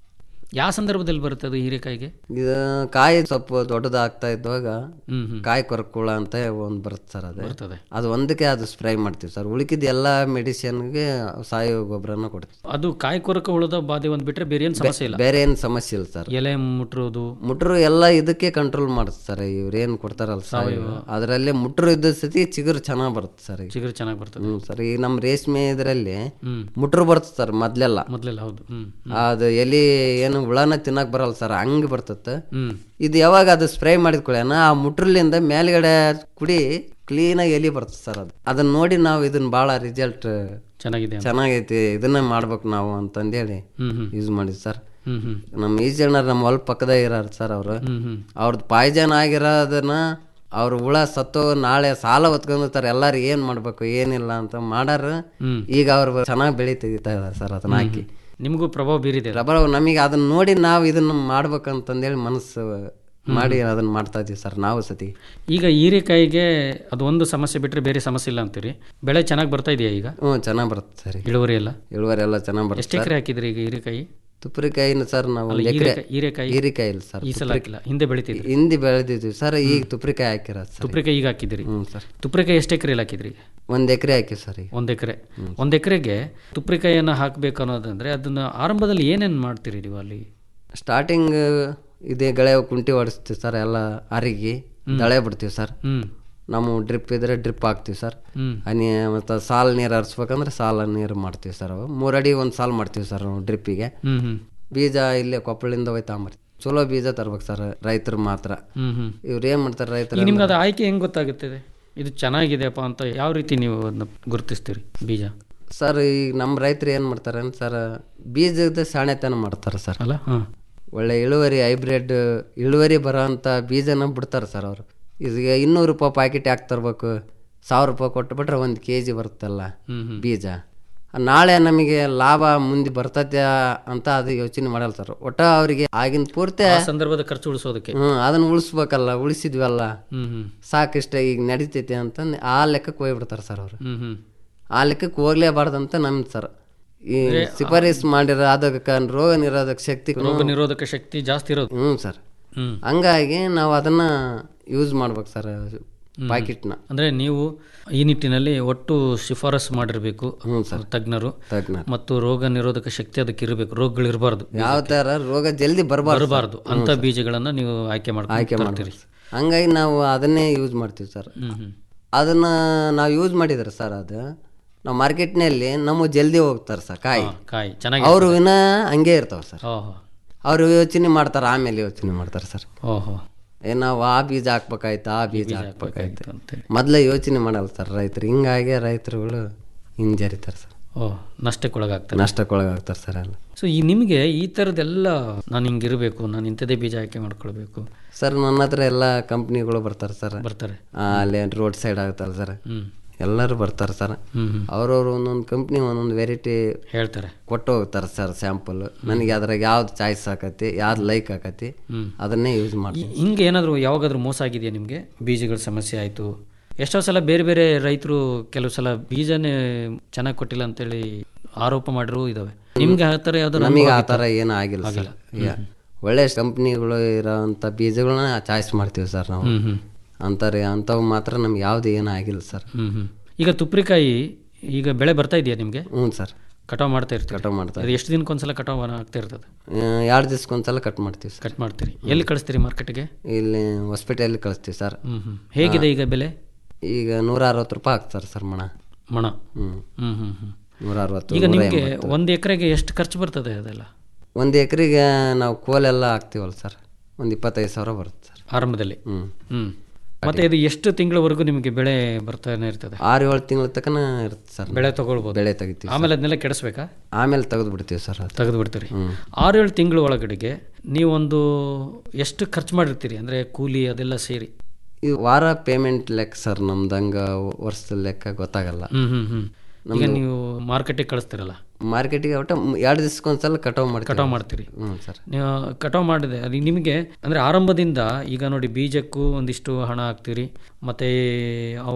ಯಾವ ಸಂದರ್ಭದಲ್ಲಿ ಬರುತ್ತೆ ಅದು ಹೀರೆಕಾಯಿಗೆ ಇದು ಕಾಯಿ ಸ್ವಲ್ಪ ದೊಡ್ಡದಾಗ್ತಾ ಇದ್ದಾಗ ಹ್ಮ್, ಹ್ಮ್. ಕಾಯಿ ಕೊರಕುಳ ಅಂತ ಒಂದು ಬರುತ್ತೆ ಸರ್ ಅದು ಬರ್ತದೆ. ಅದು ಒಂದಕ್ಕೆ ಅದು ಸ್ಪ್ರೇ ಮಾಡ್ತೀವಿ ಸರ್ ಉಳಿಕಿದ ಎಲ್ಲ ಮೆಡಿಸಿನ್ಗೆ ಸಾವಯವ ಗೊಬ್ಬರನ ಕೊಡ್ತೀವಿ ಅದು ಕಾಯಿ ಕೊರಕ ಹುಳದ ಬಾಧೆ ಒಂದು ಬಿಟ್ರೆ ಬೇರೆ ಏನು ಸಮಸ್ಯೆ ಇಲ್ಲ ಬೇರೆ ಏನು ಸಮಸ್ಯೆ ಇಲ್ಲ ಸರ್ ಎಲೆ ಮುಟ್ರೋದು ಮುಟ್ರು ಎಲ್ಲ ಇದಕ್ಕೆ ಕಂಟ್ರೋಲ್ ಮಾಡುತ್ತೆ ಸರ್ ಇವ್ರೇನು ಕೊಡ್ತಾರಲ್ಲ ಸಾವಯವ ಅದರಲ್ಲೇ ಮುಟ್ರು ಇದ್ದ ಸತಿ ಚಿಗುರು ಚೆನ್ನಾಗಿ ಬರುತ್ತೆ ಸರ್ ಈಗ ಚಿಗುರು ಚೆನ್ನಾಗಿ ಬರ್ತದೆ ಹ್ಞೂ ಸರ್ ಈಗ ನಮ್ಮ ರೇಷ್ಮೆ ಇದರಲ್ಲಿ ಹ್ಮ್. ಮುಟ್ರು ಬರ್ತದೆ ಸರ್ ಮೊದ್ಲೆಲ್ಲ ಮೊದಲೆಲ್ಲ ಹೌದು ಹ್ಮ್ ಅದು ಎಲಿ ಏನು ಹುಳನ ತಿನ್ನಕ್ ಬರಲ್ಲ ಸರ್ ಹಂಗೆ ಬರ್ತತೆ ಹ್ಮ್ ಇದು ಯಾವಾಗ ಅದು ಸ್ಪ್ರೇ ಮಾಡಿದ ಕೂಡಲೇನ ಆ ಮುಟ್ರಲಿಂದ ಮೇಲ್ಗಡೆ ಕುಡಿ ಕ್ಲೀನಾಗಿ ಎಲಿ ಬರ್ತದೆ ಸರ್ ಅದು ಅದನ್ನ ನೋಡಿ ನಾವು ಇದನ್ನ ಭಾಳ ರಿಸಲ್ಟ್ ಚೆನ್ನಾಗಿದೆ ಅಂತ. ಚೆನ್ನಾಗೈತಿ ಇದನ್ನೇ ಮಾಡ್ಬೇಕು ನಾವು ಅಂತಂದೇಳಿ ಹ್ಮ್ ಹ್ಮ್ ಯೂಸ್ ಮಾಡಿದ್ವಿ ಸರ್ ಹ್ಮ್ ಹ್ಮ್ ನಮ್ಮ ಈಜಣ್ಣರ್ ನಮ್ಮ ಹೊಲ ಪಕ್ಕದಾಗ ಇರಾರ ಸರ್ ಅವರು ಹ್ಮ್ ಹ್ಮ್ ಅವ್ರದ್ದು ಪಾಯ್ಜನ್ ಆಗಿರೋದನ್ನ ಅವ್ರ ಹುಳ ಸತ್ತು ನಾಳೆ ಸಾಲ ಹೊತ್ಕೊಂಡಿರ್ತಾರೆ ಎಲ್ಲಾರು ಏನ್ ಮಾಡ್ಬೇಕು ಏನಿಲ್ಲ ಅಂತ ಮಾಡಾರ ಹ್ಮ್. ಈಗ ಅವ್ರು ಚೆನ್ನಾಗಿ ಬೆಳಿ ತೆಗಿತಾ ಇದಾರೆ ಸರ್ ಅದನ್ನ ಹಾಕಿ ನಿಮಗೂ ಪ್ರಭಾವ ಬೀರಿದೆ ಅದು. ಪ್ರಭಾವ ನಮಗೆ ಅದನ್ನ ನೋಡಿ ನಾವು ಇದನ್ನ ಮಾಡ್ಬೇಕಂತಂದೇಳಿ ಮನಸ್ಸು ಮಾಡಿ ಅದನ್ನ ಮಾಡ್ತಾ ಇದೀವಿ ಸರ್ ನಾವು ಸತಿ ಈಗ ಹೀರೆಕಾಯಿಗೆ ಅದು ಒಂದು ಸಮಸ್ಯೆ ಬಿಟ್ಟರೆ ಬೇರೆ ಸಮಸ್ಯೆ ಇಲ್ಲ ಅಂತೀರಿ ಬೆಳೆ ಚೆನ್ನಾಗಿ ಬರ್ತಾ ಇದೆಯಾ ಈಗ ಹ್ಞೂ ಚೆನ್ನಾಗಿ ಬರುತ್ತೆ ಸರ್ ಈಗ. ಇಳುವರಿ ಎಲ್ಲ ಇಳುವರಿ ಎಲ್ಲ ಚೆನ್ನಾಗಿ ಎಷ್ಟು ಬರುತ್ತೆ ಎಕರೆ ಹಾಕಿದ್ರಿ ಈಗ ಹೀರೆಕಾಯಿ ತುಪ್ರಿಕಾಯಿನ ಸರ್ ನಾವು ಅಲ್ಲ, ಒಂದು ಎಕರೆ ಹೀರೆಕಾಯಿ- ಹೀರೆಕಾಯಿ? ಹೀರೆಕಾಯಿ ಇಲ್ಲ ಸರ್ ಈ ಸಲ ಹಾಕಿಲ್ಲ ಹಿಂದೆ ಬೆಳಿತಿದ್ರಿ ಹಿಂದೆ ಬೆಳೆದಿದ್ವಿ ಸರ್ ಈಗ ತುಪ್ರಿಕಾಯಿ ಹಾಕಿರೋದು ಸರ್ ತುಪ್ರಿಕಾಯಿ ಈಗ ಹಾಕಿದಿರಿ ಹ್ಞೂ ಸರ್ ತುಪ್ರಿಕಾಯಿ ಎಷ್ಟು ಎಕರೆಯಲ್ಲಿ ಹಾಕಿದ್ರಿ ಒಂದು ಎಕರೆ ಹಾಕಿ ಸರ್ ಈಗ ಒಂದು ಎಕರೆ ಒಂದು ಎಕರೆಗೆ ತುಪ್ರಿಕಾಯಿಯನ್ನು ಹಾಕಬೇಕು ಅನ್ನೋದಂದ್ರೆ ಅದನ್ನ ಆರಂಭದಲ್ಲಿ ಏನೇನು ಮಾಡ್ತೀರಿ ನೀವು ಅಲ್ಲಿ ಸ್ಟಾರ್ಟಿಂಗ್ ಇದೇ ಗಳೆ ಕುಂಟಿ ಹೊಡಿಸ್ತೀವಿ ಸರ್ ಎಲ್ಲ ಅರಿಗಿ ದಳೆ ಬಿಡ್ತೀವಿ ಸರ್ ಹ್ಮ್ ನಾವು ಡ್ರಿಪ್ ಇದ್ರೆ ಡ್ರಿಪ್ ಹಾಕ್ತೀವಿ ಸರ್ ಹ್ಮ್. ಹನಿ ಮತ್ತು ಸಾಲ್ ನೀರು ಹರಿಸ್ಬೇಕಂದ್ರೆ ಸಾಲ ನೀರು ಮಾಡ್ತೀವಿ ಸರ್ ಅವು ಮೂರಡಿ ಒಂದು ಸಾಲ್ ಮಾಡ್ತೀವಿ ಸರ್ ನಾವು ಡ್ರಿಪ್ಪಿಗೆ ಹ್ಮ್ ಹ್ಮ್ ಬೀಜ ಇಲ್ಲೇ ಕೊಪ್ಪಳಿಂದ ಹೋಯ್ತು ತಾಂಬರ್ತೀವಿ ಚಲೋ ಬೀಜ ತರ್ಬೇಕು ಸರ್ ರೈತರು ಮಾತ್ರ ಹ್ಮ್ ಹ್ಮ್ ಇವ್ರು ಏನು ಮಾಡ್ತಾರೆ ಈಗ ರೈತರು ನಿಮ್ಗೆ ಅದು ಆಯ್ಕೆ ಹೆಂಗ್ ಗೊತ್ತಾಗುತ್ತದೆ ಇದು ಚೆನ್ನಾಗಿದೆಯಪ್ಪ ಅಂತ ಯಾವ ರೀತಿ ನೀವು ಅದನ್ನ ಗುರುತಿಸ್ತೀರಿ ಬೀಜ ಸರ್ ಈಗ ನಮ್ಮ ರೈತರು ಏನು ಮಾಡ್ತಾರೆ ಅಂತ ಸರ್ ಬೀಜದ ಸಾಣೆತನ ಮಾಡ್ತಾರೆ ಸರ್ ಅಲ್ಲ ಹಾಂ ಒಳ್ಳೆ ಇಳುವರಿ ಹೈಬ್ರಿಡ್ ಇಳುವರಿ ಬರೋ ಅಂಥ ಬೀಜನ ಬಿಡ್ತಾರೆ ಸರ್ ಅವರು ಈಗ ಇನ್ನೂರು ರೂಪಾಯಿ ಪ್ಯಾಕೆಟ್ ಯಾಕೆ ತರ್ಬೇಕು ಸಾವಿರ ರೂಪಾಯಿ ಕೊಟ್ಟುಬಿಟ್ರೆ ಒಂದು ಕೆ ಜಿ ಬರುತ್ತಲ್ಲ ಹ್ಮ್ ಹ್ಮ್. ಬೀಜ ನಾಳೆ ನಮಗೆ ಲಾಭ ಮುಂದೆ ಬರ್ತೈತೆ ಅಂತ ಅದು ಯೋಚನೆ ಮಾಡಲ್ಲ ಸರ್ ಒಟ್ಟ ಅವರಿಗೆ ಆಗಿನ ಪೂರ್ತಿ ಆ ಸಂದರ್ಭದ ಖರ್ಚು ಉಳಿಸೋದಕ್ಕೆ ಹ್ಞೂ ಅದನ್ನ ಉಳಿಸ್ಬೇಕಲ್ಲ ಉಳಿಸಿದ್ವಲ್ಲ ಹ್ಮ್ ಹ್ಮ್ ಸಾಕಿಷ್ಟ ಈಗ ನಡೀತೈತೆ ಅಂತ ಆ ಲೆಕ್ಕಕ್ಕೆ ಹೋಗ್ಬಿಡ್ತಾರೆ ಸರ್ ಅವರು ಹ್ಮ್ ಹ್ಮ್ ಆ ಲೆಕ್ಕಕ್ಕೆ ಹೋಗ್ಲೇಬಾರ್ದಂತ ನಮ್ದು ಸರ್ ಈ ಶಿಫಾರಸ್ ಮಾಡಿರೋ ಅದಕ್ಕೆ ರೋಗ ನಿರೋಧಕ ಶಕ್ತಿ ರೋಗ ನಿರೋಧಕ ಶಕ್ತಿ ಜಾಸ್ತಿ ಇರೋದು ಹ್ಞೂ ಸರ್ ಹ್ಮ್ ಹಂಗಾಗಿ ನಾವು ಅದನ್ನ ಯೂಸ್ ಮಾಡ್ಬೇಕು ಸರ್ ಪ್ಯಾಕೆಟ್ನ ಅಂದ್ರೆ ನೀವು ಈ ನಿಟ್ಟಿನಲ್ಲಿ ಒಟ್ಟು ಶಿಫಾರಸು ಮಾಡಿರಬೇಕು ಹ್ಞೂ ಸರ್ ತಜ್ಞರು ತಜ್ಞರು. ಮತ್ತು ರೋಗ ನಿರೋಧಕ ಶಕ್ತಿ ಅದಕ್ಕೆ ಇರಬೇಕು ರೋಗಗಳು ಇರಬಾರ್ದು ಯಾವ ಥರ ರೋಗ ಜಲ್ದಿ ಬರಬಾರ್ದು ಬರಬಾರ್ದು ಅಂತ ಬೀಜಗಳನ್ನ ನೀವು ಆಯ್ಕೆ ಆಯ್ಕೆ ಮಾಡ್ಕೊಂಡು ಮಾಡ್ತೀವಿ ತರ್ತೀರಿ. ಹಂಗಾಗಿ ನಾವು ಅದನ್ನೇ ಯೂಸ್ ಮಾಡ್ತೀವಿ ಸರ್ ಹ್ಮ್ ಹ್ಮ್ ಅದನ್ನ ನಾವು ಯೂಸ್ ಮಾಡಿದ್ರೆ ಸರ್ ಅದು ನಾವು ಮಾರ್ಕೆಟ್ನಲ್ಲಿ ನಮ್ಮ ಜಲ್ದಿ ಹೋಗ್ತಾರೆ ಸರ್ ಕಾಯಿ ಕಾಯಿ ಚೆನ್ನಾಗಿ ಅವರು ವಿನ ಹಂಗೆ ಇರ್ತಾವೆ ಸರ್ ಓಹೋ ಅವರು ಯೋಚನೆ ಮಾಡ್ತಾರೆ ಆಮೇಲೆ ಯೋಚನೆ ಮಾಡ್ತಾರೆ ಸರ್ ಓಹೋ ಏ ನಾವು ಆ ಬೀಜ ಹಾಕ್ಬೇಕಾಯ್ತು ಆ ಬೀಜ ಹಾಕ್ಬೇಕಾಯ್ತು ಅಂತೇಳಿ ಮೊದಲೇ ಯೋಚನೆ ಮಾಡಲ್ಲ ಸರ್ ರೈತರು ಹಿಂಗಾಗಿ ರೈತರುಗಳು ಹಿಂಜರಿತಾರೆ ಸರ್ ಓ ನಷ್ಟಕ್ಕೊಳಗಾಗ್ತಾರೆ ನಷ್ಟಕ್ಕೊಳಗಾಗ್ತಾರೆ ಸರ್ ಎಲ್ಲ ಸೊ ಈ ನಿಮಗೆ ಈ ಥರದ್ದೆಲ್ಲ ನಾನು ಹಿಂಗಿರಬೇಕು ನಾನು ಇಂಥದೇ ಬೀಜ ಆಯ್ಕೆ ಮಾಡ್ಕೊಳ್ಬೇಕು ಸರ್ ನನ್ನ ಹತ್ರ ಎಲ್ಲ ಕಂಪ್ನಿಗಳು ಬರ್ತಾರೆ ಸರ್ ಬರ್ತಾರೆ ಆ, ಅಲ್ಲಿ ರೋಡ್ ಸೈಡ್ ಆಗುತ್ತಲ್ಲ ಸರ್ ಹ್ಮ್ ಎಲ್ಲರೂ ಬರ್ತಾರೆ ಸರ್ ಹ್ಮ್ ಹ್ಮ್ ಅವ್ರವ್ರು ಒಂದೊಂದು ಕಂಪ್ನಿ ಒಂದೊಂದು ವೆರೈಟಿ ಹೇಳ್ತಾರೆ ಕೊಟ್ಟು ಹೋಗ್ತಾರೆ ಸರ್ ಸ್ಯಾಂಪಲ್ ನನಗೆ ಅದ್ರಾಗ ಯಾವ್ದು ಚಾಯ್ಸ್ ಆಕತಿ ಯಾವ್ದು ಲೈಕ್ ಆಕತಿ ಹ್ಮ್. ಅದನ್ನೇ ಯೂಸ್ ಮಾಡ್ತೀನಿ ಹಿಂಗೆ ಏನಾದರೂ ಯಾವಾಗಾದ್ರೂ ಮೋಸ ಆಗಿದೆಯಾ ನಿಮಗೆ ಬೀಜಗಳ ಸಮಸ್ಯೆ ಆಯಿತು ಎಷ್ಟೋ ಸಲ ಬೇರೆ ಬೇರೆ ರೈತರು ಕೆಲವು ಸಲ ಬೀಜನೇ ಚೆನ್ನಾಗಿ ಕೊಟ್ಟಿಲ್ಲ ಅಂತೇಳಿ ಆರೋಪ ಮಾಡಿರೋ ಇದಾವೆ ನಿಮ್ಗೆ ಆ ಥರ ಯಾವ್ದಾದ್ರು ನಮಗೆ ಆ ಅನುಭವ ಥರ ಆಗಿತ್ತಾ? ಏನೂ ಆಗಿಲ್ಲ ಸರ್ ಆಗಿಲ್ಲ. ಯಾ. ಒಳ್ಳೆ ಕಂಪ್ನಿಗಳು ಇರೋಂಥ ಬೀಜಗಳನ್ನ ಚಾಯ್ಸ್ ಮಾಡ್ತೀವಿ ಸರ್ ನಾವು ಹ್ಮ್ ಹ್ಮ್. ಅಂತಾರೆ ಅಂಥವು ಮಾತ್ರ ನಮ್ಗೆ ಯಾವ್ದು ಏನೂ ಆಗಿಲ್ಲ ಸರ್ ಹ್ಮ್ ಹ್ಮ್ ಈಗ ತುಪ್ರಿಕಾಯಿ ಈಗ ಬೆಳೆ ಬರ್ತಾ ಇದೆಯಾ ನಿಮಗೆ ಹ್ಞೂ ಸರ್ ಕಟಾವ್ ಮಾಡ್ತಾ ಇರ್ತೀರಿ ಕಟಾವ್ ಮಾಡ್ತಾ ಅದು ಎಷ್ಟು ದಿನಕ್ಕೊಂದ್ಸಲ ಕಟಾವ್ ಆಗ್ತಾ ಇರ್ತದೆ ಎರಡು ದಿವ್ಸಕ್ಕೊಂದ್ಸಲ ಕಟ್ ಮಾಡ್ತೀವಿ ಸರ್ ಕಟ್ ಮಾಡ್ತೀರಿ ಎಲ್ಲಿ ಕಳಿಸ್ತೀರಿ ಮಾರ್ಕೆಟ್ಗೆ ಇಲ್ಲಿ ಹಾಸ್ಪಿಟಲ್ ಕಳಿಸ್ತೀವಿ ಸರ್ ಹ್ಮ್ ಹ್ಮ್ ಹೇಗಿದೆ ಈಗ ಬೆಲೆ ಈಗ ನೂರ ಅರವತ್ತು ರೂಪಾಯಿ ಹಾಕ್ತಾರೆ ಸರ್ ಮಣ ಮಣ ಹ್ಞೂ ಹ್ಮ್ ಹ್ಮ್ ಹ್ಮ್ ನೂರ ಅರವತ್ತು ಈಗ ನೂರ ನಿಮಗೆ ಎಂಬತ್ತು. ಒಂದು ಎಕರೆಗೆ ಎಷ್ಟು ಖರ್ಚು ಬರ್ತದೆ ಅದೆಲ್ಲ ಒಂದು ಎಕರೆಗೆ ನಾವು ಕೋಲೆಲ್ಲ ಹಾಕ್ತೀವಲ್ಲ ಸರ್ ಒಂದು ಇಪ್ಪತ್ತೈದು ಸಾವಿರ ಬರುತ್ತೆ ಸರ್ ಆರಂಭದಲ್ಲಿ ಹ್ಞೂ ಹ್ಮ್ ಮತ್ತೆ ಇದು ಎಷ್ಟು ತಿಂಗಳವರೆಗೂ ನಿಮಗೆ ಬೆಳೆ ಬರ್ತಾನೆ ಇರ್ತದೆ ಆರು ಏಳು ತಿಂಗಳ ತನಕ ಇರುತ್ತೆ ಸರ್ ಬೆಳೆ ತಗೊಳ್ಬೋದು ಬೆಳೆ ತೆಗಿತೀವಿ ಆಮೇಲೆ ಅದನ್ನೆಲ್ಲ ಕೆಡಿಸ್ಬೇಕಾ ಆಮೇಲೆ ತೆಗೆದು ಬಿಡ್ತೀವಿ ಸರ್ ಅದು ತೆಗೆದು ಬಿಡ್ತೀರಿ ಹ್ಮ್. ಆರು ಏಳು ತಿಂಗಳ ಒಳಗಡೆಗೆ ನೀವೊಂದು ಎಷ್ಟು ಖರ್ಚು ಮಾಡಿರ್ತೀರಿ ಅಂದರೆ ಕೂಲಿ ಅದೆಲ್ಲ ಸೇರಿ ಈ ವಾರ ಪೇಮೆಂಟ್ ಲೆಕ್ಕ ಸರ್ ನಮ್ದು ಹಂಗೆ ವರ್ಷದ ಲೆಕ್ಕ ಗೊತ್ತಾಗಲ್ಲ ಹ್ಮ್ ಹ್ಮ್ ಹ್ಮ್ ಈಗ ನೀವು ಮಾರ್ಕೆಟಿಗೆ ಕಳಿಸ್ತೀರಲ್ಲ ಮಾರ್ಕೆಟಿಗೆ ಒಟ್ಟು ಎರಡು ದಿವ್ಸಕ್ಕೊಂದ್ಸಲ ಕಟಾವ್ ಮಾಡ್ತೀವಿ ಕಟಾವ್ ಮಾಡ್ತೀರಿ ಹ್ಞೂ ಸರ್ ನೀವು ಕಟಾವ್ ಮಾಡಿದೆ ಅದು ನಿಮಗೆ ಅಂದರೆ ಆರಂಭದಿಂದ ಈಗ ನೋಡಿ ಬೀಜಕ್ಕೂ ಒಂದಿಷ್ಟು ಹಣ ಹಾಕ್ತೀರಿ ಮತ್ತು ಅವು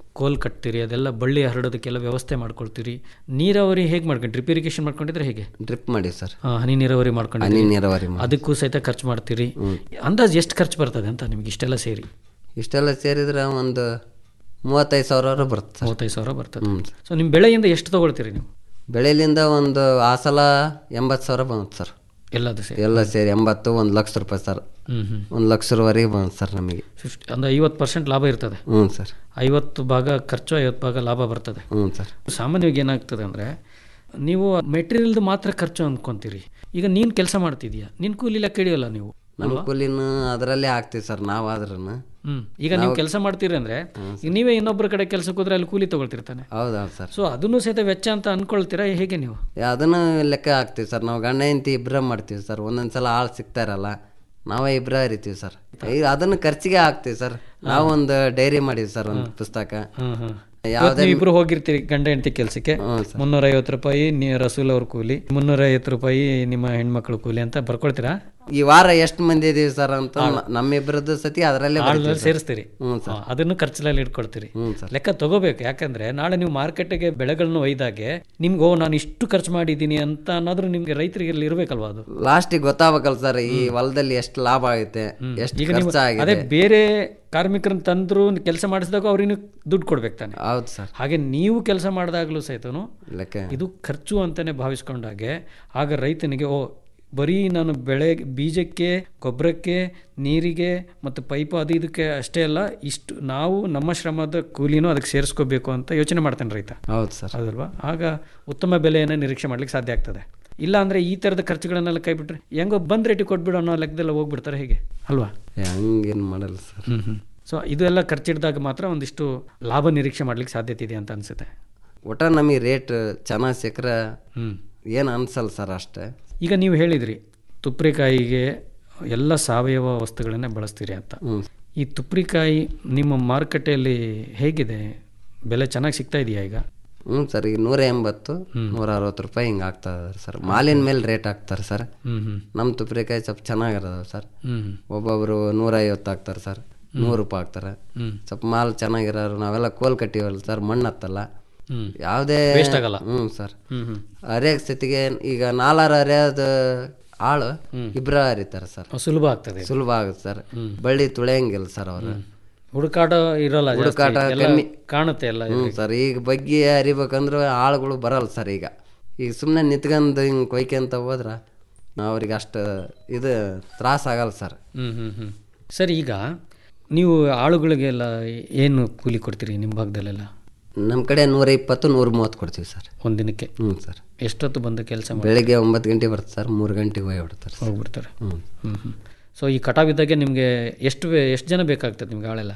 ಕೋಲ್ ಕಟ್ತೀರಿ ಅದೆಲ್ಲ ಬಳ್ಳಿ ಹರಡೋದಕ್ಕೆಲ್ಲ ವ್ಯವಸ್ಥೆ ಮಾಡ್ಕೊಳ್ತೀರಿ ನೀರಾವರಿ ಹೇಗೆ ಮಾಡ್ಕೊಂಡು ಡ್ರಿಪ್ ಇರಿಗೇಷನ್ ಮಾಡ್ಕೊಂಡಿದ್ರೆ ಹೇಗೆ ಡ್ರಿಪ್ ಮಾಡಿ ಸರ್ ಆ, ಹನಿ ನೀರಾವರಿ ಮಾಡ್ಕೊಂಡಿದ್ದೀರಿ ಹನಿ ನೀರಾವರಿ ಮಾಡಿ. ಅದಕ್ಕೂ ಸಹಿತ ಖರ್ಚು ಮಾಡ್ತೀರಿ ಅಂದಾಜು ಎಷ್ಟು ಖರ್ಚು ಬರ್ತದೆ ಅಂತ ನಿಮ್ಗೆ ಇಷ್ಟೆಲ್ಲ ಸೇರಿ ಇಷ್ಟೆಲ್ಲ ಸೇರಿದ್ರೆ ಒಂದು ಮೂವತ್ತೈದು ಸಾವಿರ ಬರುತ್ತೆ ಸರ್ ಮೂವತ್ತೈದು ಸಾವಿರ ಬರ್ತದೆ ಹ್ಞೂ ಸೊ ನಿಮ್ಮ ಬೆಳೆಯಿಂದ ಎಷ್ಟು ತಗೊಳ್ತೀರಿ ನೀವು ಬೆಳೆಲಿಂದ ಒಂದು ಆ ಸಲ ಎಂಬತ್ತು ಸಾವಿರ ಬಂತು ಸರ್ ಎಲ್ಲದು ಸೇರಿ ಎಲ್ಲ ಸೇರಿ ಎಂಬತ್ತು ಒಂದು ಲಕ್ಷ ರೂಪಾಯಿ ಸರ್ ಹ್ಮ್, ಹ್ಮ್. ಒಂದು ಲಕ್ಷರವರೆಗೆ ಬಂತು ಸರ್ ನಮಗೆ ಫಿಫ್ಟಿ ಅಂದ್ರೆ ಐವತ್ತು ಪರ್ಸೆಂಟ್ ಲಾಭ ಇರ್ತದೆ ಹ್ಞೂ ಸರ್ ಐವತ್ತು ಭಾಗ ಖರ್ಚು ಐವತ್ತು ಭಾಗ ಲಾಭ ಬರ್ತದೆ ಹ್ಞೂ ಸರ್ ಸಾಮಾನ್ಯವಾಗಿ ಏನಾಗ್ತದೆ ಅಂದರೆ ನೀವು ಮೆಟೀರಿಯಲ್ದು ಮಾತ್ರ ಖರ್ಚು ಅಂದ್ಕೊಂತೀರಿ ಈಗ ನೀನು ಕೆಲಸ ಮಾಡ್ತಿದ್ಯಾ ನಿನ್ನ ಕೂಲಿ ಲೆಕ್ಕ ಹಿಡಿಯಲ್ಲ ನೀವು ನಮ್ಮ ಕೂಲಿನ ಅದರಲ್ಲೇ ಹಾಕ್ತೀವಿ ಸರ್ ನಾವು ಆದ್ರೂ ಹ್ಮ್ ಈಗ ನೀವು ಕೆಲಸ ಮಾಡ್ತೀರಿ ಅಂದ್ರೆ ಈಗ ನೀವೇ ಇನ್ನೊಬ್ಬರ ಕಡೆ ಕೆಲಸಕ್ಕೆ ಹೋದ್ರೆ ಅಲ್ಲಿ ಕೂಲಿ ತಗೊಳ್ತಿರ್ತಾನೆ ಹೌದೌದು ಸರ್ ಸೊ ಅದನ್ನು ಸಹಿತ ವೆಚ್ಚ ಅಂತ ಅನ್ಕೊಳ್ತೀರಾ ಹೇಗೆ ನೀವು ಅದನ್ನು ಲೆಕ್ಕ ಹಾಕ್ತೀವಿ ಸರ್ ನಾವು ಗಂಡ ಹೆಂಡತಿ ಇಬ್ಬರ ಮಾಡ್ತೀವಿ ಸರ್ ಒಂದೊಂದು ಸಲ ಆಳು ಸಿಗ್ತಾ ಇರಲ್ಲ ನಾವೇ ಇಬ್ಬರ ಹರಿತೀವಿ ಸರ್ ಈಗ ಅದನ್ನು ಖರ್ಚಿಗೆ ಹಾಕ್ತೀವಿ ಸರ್ ನಾವು ಒಂದು ಡೈರಿ ಮಾಡಿದ್ವಿ ಸರ್ ಒಂದು ಪುಸ್ತಕ ಹ್ಮ್ ಹ್ಮ್ ಯಾವುದೇ ಇಬ್ರು ಹೋಗಿರ್ತೀರಿ ಗಂಡ ಹೆಂಡತಿ ಕೆಲಸಕ್ಕೆ ಮುನ್ನೂರ ಐವತ್ತು ರೂಪಾಯಿ ನೀ ರಸೂಲ್ ಅವ್ರ ಕೂಲಿ ಮುನ್ನೂರ ಐವತ್ತು ರೂಪಾಯಿ ನಿಮ್ಮ ಹೆಣ್ಮಕ್ಳು ಕೂಲಿ ಅಂತ ಬರ್ಕೊಳ್ತೀರಾ ಈ ವಾರ ಎಷ್ಟು ಮಂದಿ ಇದೀವಿ ಸರ್ ಅಂತ ನ- ನಮ್ಮಿಬ್ಬರದ್ದು ಸತಿ ಅದರಲ್ಲೇ ಆಳ್ನಲ್ಲಿ ಸೇರಿಸ್ತೀರಿ ಹ್ಞೂ ಸರ್ ಹಾ, ಅದನ್ನು ಖರ್ಚಲ್ಲಿ ಇಟ್ಕೊಳ್ತೀರಿ ಹ್ಞೂ ಸರ್ ಲೆಕ್ಕ ತಗೋಬೇಕು ಯಾಕಂದ್ರೆ ನಾಳೆ ನೀವು ಮಾರ್ಕೆಟ್ಗೆ ಬೆಳೆಗಳನ್ನ ಒಯ್ದಾಗೆ ನಿಮ್ಗೆ ಓ ನಾನು ಇಷ್ಟು ಖರ್ಚು ಮಾಡಿದ್ದೀನಿ ಅಂತ ಅನ್ನೋದ್ರು ನಿಮ್ಗೆ ರೈತರಿಗೆ ಇಲ್ಲಿ ಇರ್ಬೇಕಲ್ವಾ ಅದು ಲಾಸ್ಟಿಗೆ ಗೊತ್ತಾಗಬೇಕಲ್ಲ ಸರ್ ಈ ಹೊಲದಲ್ಲಿ ಎಷ್ಟು ಲಾಭ ಆಗೈತೆ ಎಷ್ಟು ಈಗ ನೀವು ಖರ್ಚು ಅದೇ ಆಗಿದೆ ಬೇರೆ ಕಾರ್ಮಿಕರನ್ನ ತಂದ್ರು ಕೆಲಸ ಮಾಡಿಸಿದಾಗ ಅವ್ರಿಗೆ ದುಡ್ಡು ಕೊಡ್ಬೇಕು ತಾನೆ ಹೌದು ಸರ್ ಹಾಗೆ ನೀವು ಕೆಲಸ ಮಾಡಿದಾಗಲೂ ಸಹಿತನು ಲೆಕ್ಕ ಇದು ಖರ್ಚು ಅಂತಾನೆ ಭಾವಿಸ್ಕೊಂಡಾಗೆ ಆಗ ರೈತನಿಗೆ ಓ ಬರೀ ನಾನು ಬೆಳೆ ಬೀಜಕ್ಕೆ ಗೊಬ್ಬರಕ್ಕೆ ನೀರಿಗೆ ಮತ್ತು ಪೈಪು ಅದು ಇದಕ್ಕೆ ಅಷ್ಟೇ ಅಲ್ಲ ಇಷ್ಟು ನಾವು ನಮ್ಮ ಶ್ರಮದ ಕೂಲಿನೂ ಅದಕ್ಕೆ ಸೇರಿಸ್ಕೋಬೇಕು ಅಂತ ಯೋಚನೆ ಮಾಡ್ತಾನೆ ರೈತ ಹೌದು ಸರ್ ಹೌದಲ್ವಾ ಆಗ ಉತ್ತಮ ಬೆಲೆಯನ್ನು ನಿರೀಕ್ಷೆ ಮಾಡ್ಲಿಕ್ಕೆ ಸಾಧ್ಯ ಆಗ್ತದೆ ಇಲ್ಲ ಅಂದ್ರೆ ಈ ಥರದ ಖರ್ಚುಗಳನ್ನೆಲ್ಲ ಕೈ ಬಿಟ್ರೆ ಹೆಂಗೋ ಬಂದ್ ರೇಟಿಗೆ ಕೊಟ್ಬಿಡು ಅನ್ನೋ ಲೆಕ್ಕದಲ್ಲ ಹೋಗ್ಬಿಡ್ತಾರೆ ಹೇಗೆ ಅಲ್ವಾ ಹಂಗೇನು ಮಾಡಲ್ಲ ಸರ್ ಹ್ಮ್ ಹ್ಮ್ ಸೊ ಇದೆಲ್ಲ ಖರ್ಚಿಡಿದಾಗ ಮಾತ್ರ ಒಂದಿಷ್ಟು ಲಾಭ ನಿರೀಕ್ಷೆ ಮಾಡ್ಲಿಕ್ಕೆ ಸಾಧ್ಯತೆ ಇದೆ ಅಂತ ಅನ್ಸುತ್ತೆ ಒಟ್ಟ ನಮಗೆ ರೇಟ್ ಚೆನ್ನಾಗಿ ಸಿಕ್ಕರೆ ಹ್ಮ್ ಏನು ಅನ್ಸಲ್ಲ ಸರ್ ಅಷ್ಟೇ ಈಗ ನೀವು ಹೇಳಿದ್ರಿ ತುಪ್ರಿಕಾಯಿಗೆ ಎಲ್ಲ ಸಾವಯವ ವಸ್ತುಗಳನ್ನೇ ಬಳಸ್ತೀರಿ ಅಂತ ಈ ತುಪ್ರಿಕಾಯಿ ನಿಮ್ಮ ಮಾರುಕಟ್ಟೆಯಲ್ಲಿ ಹೇಗಿದೆ ಬೆಲೆ ಚೆನ್ನಾಗಿ ಸಿಗ್ತಾ ಇದೆಯಾ ಈಗ ಹ್ಞೂ ಸರ್ ಈಗ ನೂರ ಎಂಬತ್ತು ನೂರ ಅರವತ್ತು ರೂಪಾಯಿ ಹಿಂಗೆ ಆಗ್ತಾ ಇದಾರೆ ಸರ್ ಮಾಲಿನ ಮೇಲೆ ರೇಟ್ ಹಾಕ್ತಾರೆ ಸರ್ ಹ್ಮ್ ಹ್ಮ್ ನಮ್ಮ ತುಪ್ರಿಕಾಯಿ ಸ್ವಲ್ಪ ಚೆನ್ನಾಗಿರೋದು ಸರ್ ಹ್ಮ್ ಹ್ಮ್. ಒಬ್ಬೊಬ್ರು ನೂರ ಐವತ್ತು ಹಾಕ್ತಾರೆ ಸರ್ ನೂರು ರೂಪಾಯಿ ಹಾಕ್ತಾರೆ ಹ್ಮ್. ಸ್ವಲ್ಪ ಮಾಲ್ ಚೆನ್ನಾಗಿರೋರು ನಾವೆಲ್ಲ ಕೋಲ್ ಕಟ್ಟಿವಲ್ಲ ಸರ್ ಮಣ್ಣು ಹತ್ತಲ್ಲ ಹ್ಮ್. ಯಾವುದೇ Waste ಆಗಲ್ಲ. ಹ್ಞೂ ಸರ್ ಹ್ಮ್ ಹ್ಮ್. ಅರಿಯೋ ಸ್ಥಿತಿಗೆ ಈಗ ನಾಲಾರು ಅರಿಯೋದು ಆಳು ಇಬ್ಬರ ಹರಿತಾರೆ ಸರ್ ಸುಲಭ ಆಗ್ತದೆ ಇದು. ಸುಲಭ ಆಗುತ್ತೆ ಸರ್ ಬಳ್ಳಿ ತುಳಿಯಂಗಿಲ್ಲ ಸರ್ ಅವರು ಹುಡುಕಾಟ ಇರಲ್ಲ ಜಾಸ್ತಿ. ಹುಡುಕಾಟ ಎಲ್ಲ ಕಮ್ಮಿ ಕಾಣುತ್ತೆ ಎಲ್ಲ ಹ್ಞೂ ಸರ್ ಈಗ ಬಗ್ಗೆ ಹರಿಬೇಕಂದ್ರೆ ಆಳುಗಳು ಬರಲ್ಲ ಸರ್ ಈಗ ಈಗ ಸುಮ್ಮನೆ ನಿಂತ್ಕೊಂಡು ಹಿಂಗೆ ಕೊಯ್ಕೊಂತ ಹೋದ್ರೆ ಅವ್ರಿಗೆ ಅಷ್ಟು ಇದು ತ್ರಾಸ ಆಗಲ್ಲ ಸರ್ ಹ್ಮ್ ಹ್ಮ್ ಹ್ಮ್ ಸರಿ ಈಗ ನೀವು ಆಳುಗಳಿಗೆಲ್ಲ ಏನು ಕೂಲಿ ಕೊಡ್ತೀರಿ ನಿಮ್ಮ ಭಾಗದಲ್ಲೆಲ್ಲ ನಮ್ಮ ಕಡೆ ನೂರ ಇಪ್ಪತ್ತು ನೂರ ಮೂವತ್ತು ಕೊಡ್ತೀವಿ ಸರ್ ಒಂದಿನಕ್ಕೆ ಹ್ಞೂ ಸರ್ ಎಷ್ಟೊತ್ತು ಬಂದು ಕೆಲಸ ಮಾಡಿ ಬೆಳಿಗ್ಗೆ ಒಂಬತ್ತು ಗಂಟೆ ಬರುತ್ತೆ ಸರ್ ಮೂರು ಗಂಟೆಗೆ ಹೋಗ್ಬಿಡ್ತಾರೆ ಸರ್ ಹೋಗ್ಬಿಡ್ತಾರೆ ಹ್ಞೂ ಹ್ಮ್ ಹ್ಮ್ ಸೊ ಈ ಕಟಾವಿದ್ದಾಗೆ ನಿಮಗೆ ಎಷ್ಟು ಬೇ- ಎಷ್ಟು ಜನ ಬೇಕಾಗ್ತದೆ ನಿಮ್ಗೆ ಆಳೆಲ್ಲ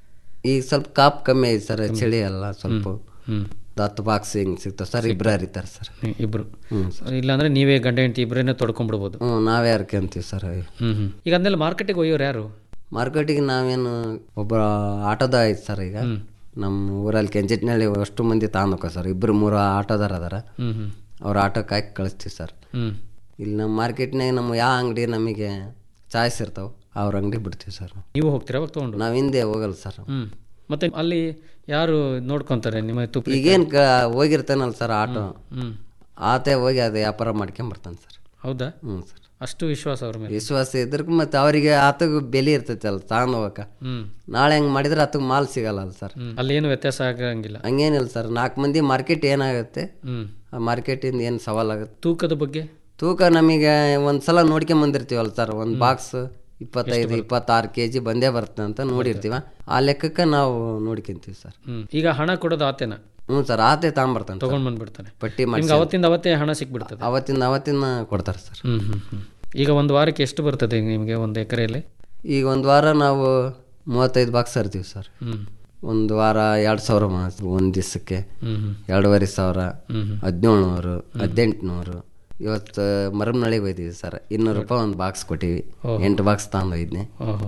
ಈಗ ಸ್ವಲ್ಪ ಕಾಪ್ ಕಮ್ಮಿ ಐತೆ ಸರ್ ಚಳಿ ಎಲ್ಲ ಸ್ವಲ್ಪ ಹ್ಮ್. ಒಂದು ಹತ್ತು ಬಾಕ್ಸ್ ಹಿಂಗೆ ಸಿಗ್ತಾವೆ ಸರ್ ಇಬ್ಬರು ಹರಿತಾರೆ ಸರ್ ಹ್ಮ್, ಇಬ್ರು ಹ್ಞೂ ಇಲ್ಲಾಂದ್ರೆ ನೀವೇ ಗಂಡ ಹೆಂಡತಿ ಇಬ್ಬರೇನೆ ತೊಡ್ಕೊಂಡ್ಬಿಡ್ಬೋದು ಹ್ಞೂ ನಾವೇ ಹರ್ಕೊಂತೀವಿ ಸರ್ ಹ್ಮ್ ಹ್ಮ್ ಈಗ ಅಂದೆಲ್ಲ ಮಾರ್ಕೆಟಿಗೆ ಒಯ್ಯೋರು ಯಾರು ಮಾರ್ಕೆಟಿಗೆ ನಾವೇನು ಒಬ್ಬ ಆಟೋದ ಐತೆ ಸರ್ ಈಗ ನಮ್ಮ ಊರಲ್ಲಿ ಕೆಂಚಿಟ್ನಲ್ಲಿ ಅಷ್ಟು ಮಂದಿ ತಾಂದೋಕ ಸರ್ ಇಬ್ಬರು ಮೂರು ಆಟೋದಾರ ಅದಾರ ಹ್ಮ್ ಹ್ಮ್ ಅವ್ರ ಆಟೋಕ್ಕೆ ಹಾಕಿ ಕಳಿಸ್ತೀವಿ ಸರ್ ಹ್ಮ್ ಇಲ್ಲಿ ನಮ್ಮ ಮಾರ್ಕೆಟ್ನಾಗ ನಮ್ಮ ಯಾವ ಅಂಗಡಿ ನಮಗೆ ಚಾಯ್ಸ್ ಇರ್ತಾವೆ ಅವ್ರ ಅಂಗಡಿ ಬಿಡ್ತೀವಿ ಸರ್ ನೀವು ಹೋಗ್ತೀರಾ ಅವಾಗ ತೊಗೊಂಡು ನಾವು ಹಿಂದೆ ಹೋಗಲ್ಲ ಸರ್ ಹ್ಮ್ ಮತ್ತೆ ಅಲ್ಲಿ ಯಾರು ನೋಡ್ಕೊಂತಾರೆ ನಿಮ್ಮ ತುಪ್ಪ ಈಗೇನು ಕ ಹೋಗಿರ್ತಾನಲ್ಲ ಸರ್ ಆಟೋ ಹ್ಮ್ ಆತೆ ಹೋಗಿ ಅದು ವ್ಯಾಪಾರ ಮಾಡ್ಕೊಂಬರ್ತಾನೆ ಸರ್ ಹೌದಾ ಹ್ಞೂ ಸರ್ ಅಷ್ಟು ವಿಶ್ವಾಸ ಅವ್ರ ಮೇಲೆ ವಿಶ್ವಾಸ ಇದ್ರಕ್ಕೆ ಮತ್ತೆ ಅವರಿಗೆ ಆತಗೆ ಬೆಲೆ ಇರ್ತೈತಲ್ಲ ತಗೊಂಡು ಹೋಗಕ್ಕೆ ಹ್ಮ್ ನಾಳೆ ಹಂಗೆ ಮಾಡಿದ್ರೆ ಆತಗೆ ಮಾಲ್ ಸಿಗಲ್ಲ ಅಲ್ಲ ಸರ್ ಹ್ಮ್. ಅಲ್ಲಿ ಏನು ವ್ಯತ್ಯಾಸ ಆಗಂಗಿಲ್ಲ ಹಂಗೇನಿಲ್ಲ ಸರ್ ನಾಲ್ಕು ಮಂದಿ ಮಾರ್ಕೆಟ್ ಏನಾಗುತ್ತೆ ಹ್ಮ್ ಆ ಮಾರ್ಕೆಟಿಂದ ಏನು ಸವಾಲಾಗುತ್ತೆ ತೂಕದ ಬಗ್ಗೆ ತೂಕ ನಮಗೆ ಒಂದು ಸಲ ನೋಡ್ಕೊಂಬಂದಿರ್ತೀವಲ್ಲ ಸರ್ ಒಂದು ಬಾಕ್ಸ್ ಇಪ್ಪತ್ತೈದು ಇಪ್ಪತ್ತಾರು ಕೆ ಜಿ ಬಂದೇ ಬರುತ್ತೆ ಅಂತ ನೋಡಿರ್ತೀವ ಆ ಲೆಕ್ಕಕ್ಕೆ ನಾವು ನೋಡ್ಕೊಂತೀವಿ ಸರ್ ಹ್ಮ್ ಈಗ ಹಣ ಕೊಡೋದು ಆತೇನ ಹ್ಞೂ ಸರ್ ಆತೆ ತಗೊಂಬರ್ತಾನೆ ತಗೊಂಡ್ ಬಂದ್ಬಿಡ್ತಾನೆ ಪಟ್ಟಿ ನಿಮ್ಗೆ ಮಾಡಿ ಅವತ್ತಿಂದ ಅವತ್ತೇ ಹಣ ಸಿಕ್ಬಿಡ್ತದೆ ಅವತ್ತಿಂದ ಅವತ್ತಿನ ಕೊಡ್ತಾರೆ ಸರ್ ಹ್ಮ್ ಹ್ಮ್ ಹ್ಮ್ ಈಗ ಒಂದು ವಾರಕ್ಕೆ ಎಷ್ಟು ಬರ್ತದೆ ನಿಮಗೆ ಒಂದು ಎಕರೆಯಲ್ಲಿ ಈಗ ಒಂದು ವಾರ ನಾವು ಮೂವತ್ತೈದು ಬಾಕ್ಸ್ ಹರ್ತೀವಿ ಸರ್ ಹ್ಮ್ ಒಂದು ವಾರ ಎರಡು ಸಾವಿರ ಒಂದು ದಿವಸಕ್ಕೆ ಹ್ಮ್ ಹ್ಮ್ ಎರಡೂವರೆ ಸಾವಿರ ಹ್ಮ್ ಹ್ಮ್. ಹದಿನೇಳು ನೂರು ಹದಿನೆಂಟುನೂರು ಇವತ್ತು ಮರಮ್ನಳ್ಳಿಗೆ ಹೋಯ್ತೀವಿ ಸರ್ ಇನ್ನೂರು ರೂಪಾಯಿ ಒಂದು ಬಾಕ್ಸ್ ಕೊಟ್ಟಿವಿ ಓಹೋ. ಎಂಟು ಬಾಕ್ಸ್ ತಗೊಂಡು ಹೋಯ್ದ್ನಿ ಓಹೋ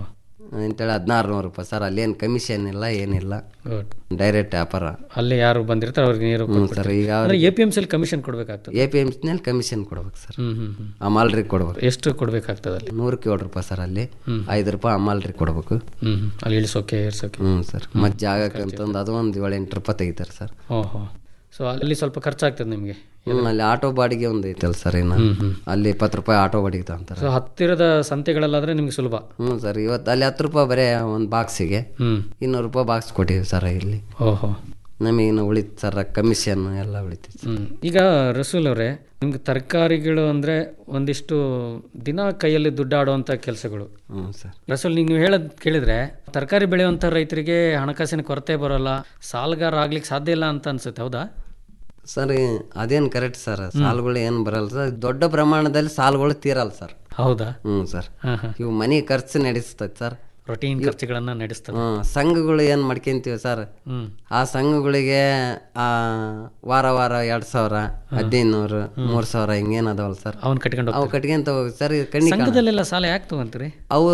ಅಂತೇಳಿ ಹದಿನಾರು ನೂರು ರೂಪಾಯಿ ಸರ್ ಅಲ್ಲೇನು ಕಮಿಷನ್ ಇಲ್ಲ ಏನಿಲ್ಲ Good. ಡೈರೆಕ್ಟ್ ವ್ಯಾಪಾರ ಅಲ್ಲಿ ಯಾರು ಬಂದಿರ್ತಾರೆ ಅವ್ರಿಗೆ ನೀರು ಹ್ಞೂ ಸರ್ ಈಗ ಎ ಪಿ ಎಮ್ ಸಿಲಿ ಕಮಿಷನ್ ಕೊಡಬೇಕಾಗ್ತದೆ ಎ ಪಿ ಎಮ್ ಸಿನಲ್ಲಿ ಕಮಿಷನ್ ಕೊಡ್ಬೇಕು ಸರ್ ಹ್ಮ್ ಹ್ಮ್ ಹ್ಮ್ ಅಮಾಲ್ರಿಗೆ ಕೊಡ್ಬೇಕು ಎಷ್ಟು ಕೊಡಬೇಕಾಗ್ತದೆ ಅಲ್ಲಿ ನೂರಕ್ಕೆ ಏಳು ರೂಪಾಯಿ ಸರ್ ಅಲ್ಲಿ ಹ್ಮ್. ಐದು ರೂಪಾಯಿ ಅಮಾಲ್ರಿಗೆ ಕೊಡ್ಬೇಕು ಹ್ಮ್ ಹ್ಮ್. ಅಲ್ಲಿ ಇಳಿಸೋಕೆ ಏರ್ಸೋಕೆ ಹ್ಞೂ ಸರ್ ಮತ್ತೆ ಜಾಗಕ್ಕೆ ಅಂತಂದು ಅದು ಒಂದು ಏಳು ಎಂಟು ರೂಪಾಯಿ ತೆಗಿತಾರೆ ಸರ್ ಓಹೋ ಸೊ ಅಲ್ಲಿ ಸ್ವಲ್ಪ ಖರ್ಚಾಗ್ತದೆ ನಿಮಗೆ ಹ್ಞೂ ಅಲ್ಲಿ ಆಟೋ ಬಾಡಿಗೆ ಒಂದು ಐತಲ್ಲ ಸರ್ ಇನ್ನು ಹ್ಮ್, ಹ್ಮ್. ಅಲ್ಲಿ ಇಪ್ಪತ್ತು ರೂಪಾಯಿ ಆಟೋ ಬಾಡಿಗೆ ತಗೊಂತಾರೆ ಸೊ ಹತ್ತಿರದ ಸಂತೆಗಳಲ್ಲಾದ್ರೆ ನಿಮ್ಗೆ ಸುಲಭ ಹ್ಞೂ ಸರ್ ಇವತ್ತು ಅಲ್ಲಿ ಹತ್ತು ರೂಪಾಯಿ ಬರೀ ಒಂದು ಬಾಕ್ಸಿಗೆ ಹ್ಮ್. ಇನ್ನೂರು ರೂಪಾಯಿ ಬಾಕ್ಸ್ ಕೊಟ್ಟಿವಿ ಸರ್ ಇಲ್ಲಿ ಓಹೋ ನಮಗೆ ಇನ್ನು ಉಳಿತು ಸರ್ ಕಮಿಷನ್ ಎಲ್ಲ ಉಳಿತೈತೆ ಹ್ಮ್. ಈಗ ರಸೂಲ್ ಅವರೇ ನಿಮ್ಗೆ ತರಕಾರಿಗಳು ಅಂದ್ರೆ ಒಂದಿಷ್ಟು ದಿನ ಕೈಯಲ್ಲಿ ದುಡ್ಡಾಡುವಂಥ ಕೆಲಸಗಳು ಹ್ಞೂ ಸರ್ ರಸೂಲ್ ನೀವು ಹೇಳೋದು ಕೇಳಿದ್ರೆ ತರಕಾರಿ ಬೆಳೆಯುವಂಥ ರೈತರಿಗೆ ಹಣಕಾಸಿನ ಕೊರತೆ ಬರೋಲ್ಲ ಸಾಲಗಾರ ಆಗ್ಲಿಕ್ಕೆ ಸಾಧ್ಯ ಇಲ್ಲ ಅಂತ ಅನ್ಸುತ್ತೆ ಹೌದಾ ಸರ್ ಅದೇನು ಕರೆಕ್ಟ್ ಸರ್ ಸಾಲಗಳು ಏನು ಬರಲ್ಲ ಸರ್ ದೊಡ್ಡ ಪ್ರಮಾಣದಲ್ಲಿ ಸಾಲಗಳು ತೀರಲ್ಲ ಸರ್ ಹೌದಾ ಹ್ಞೂ ಸರ್ ಹಾ, ಹಾ. ಇವು ಮನೆ ಖರ್ಚು ನಡೆಸ್ತೈತೆ ಸರ್ ರೊಟೀನ್ ಖರ್ಚುಗಳನ್ನ ನಡೆಸ್ತದೆ ಹ್ಞೂ ಸಂಘಗಳು ಏನು ಮಾಡ್ಕೊಂತೀವಿ ಸರ್ ಹ್ಮ್. ಆ ಸಂಘಗಳಿಗೆ ಆ ವಾರ ವಾರ ಎರಡು ಸಾವಿರ ಹದಿನೈದು ನೂರು ಮೂರು ಸಾವಿರ ಹಿಂಗೇನು ಅದಾವಲ್ಲ ಸರ್ ಅವನ್ ಕಟ್ಕೊಂಡು ಅವು ಕಟ್ಕೊಂತ ಹೋಗಿ ಸರ್ ಇದು ಕಣ್ಣಿ ಕಾಣ- ಸಂಘದಲ್ಲೆಲ್ಲ ಸಾಲ ಯಾಕೆ ತಗೊಂತೀರಿ ಅವು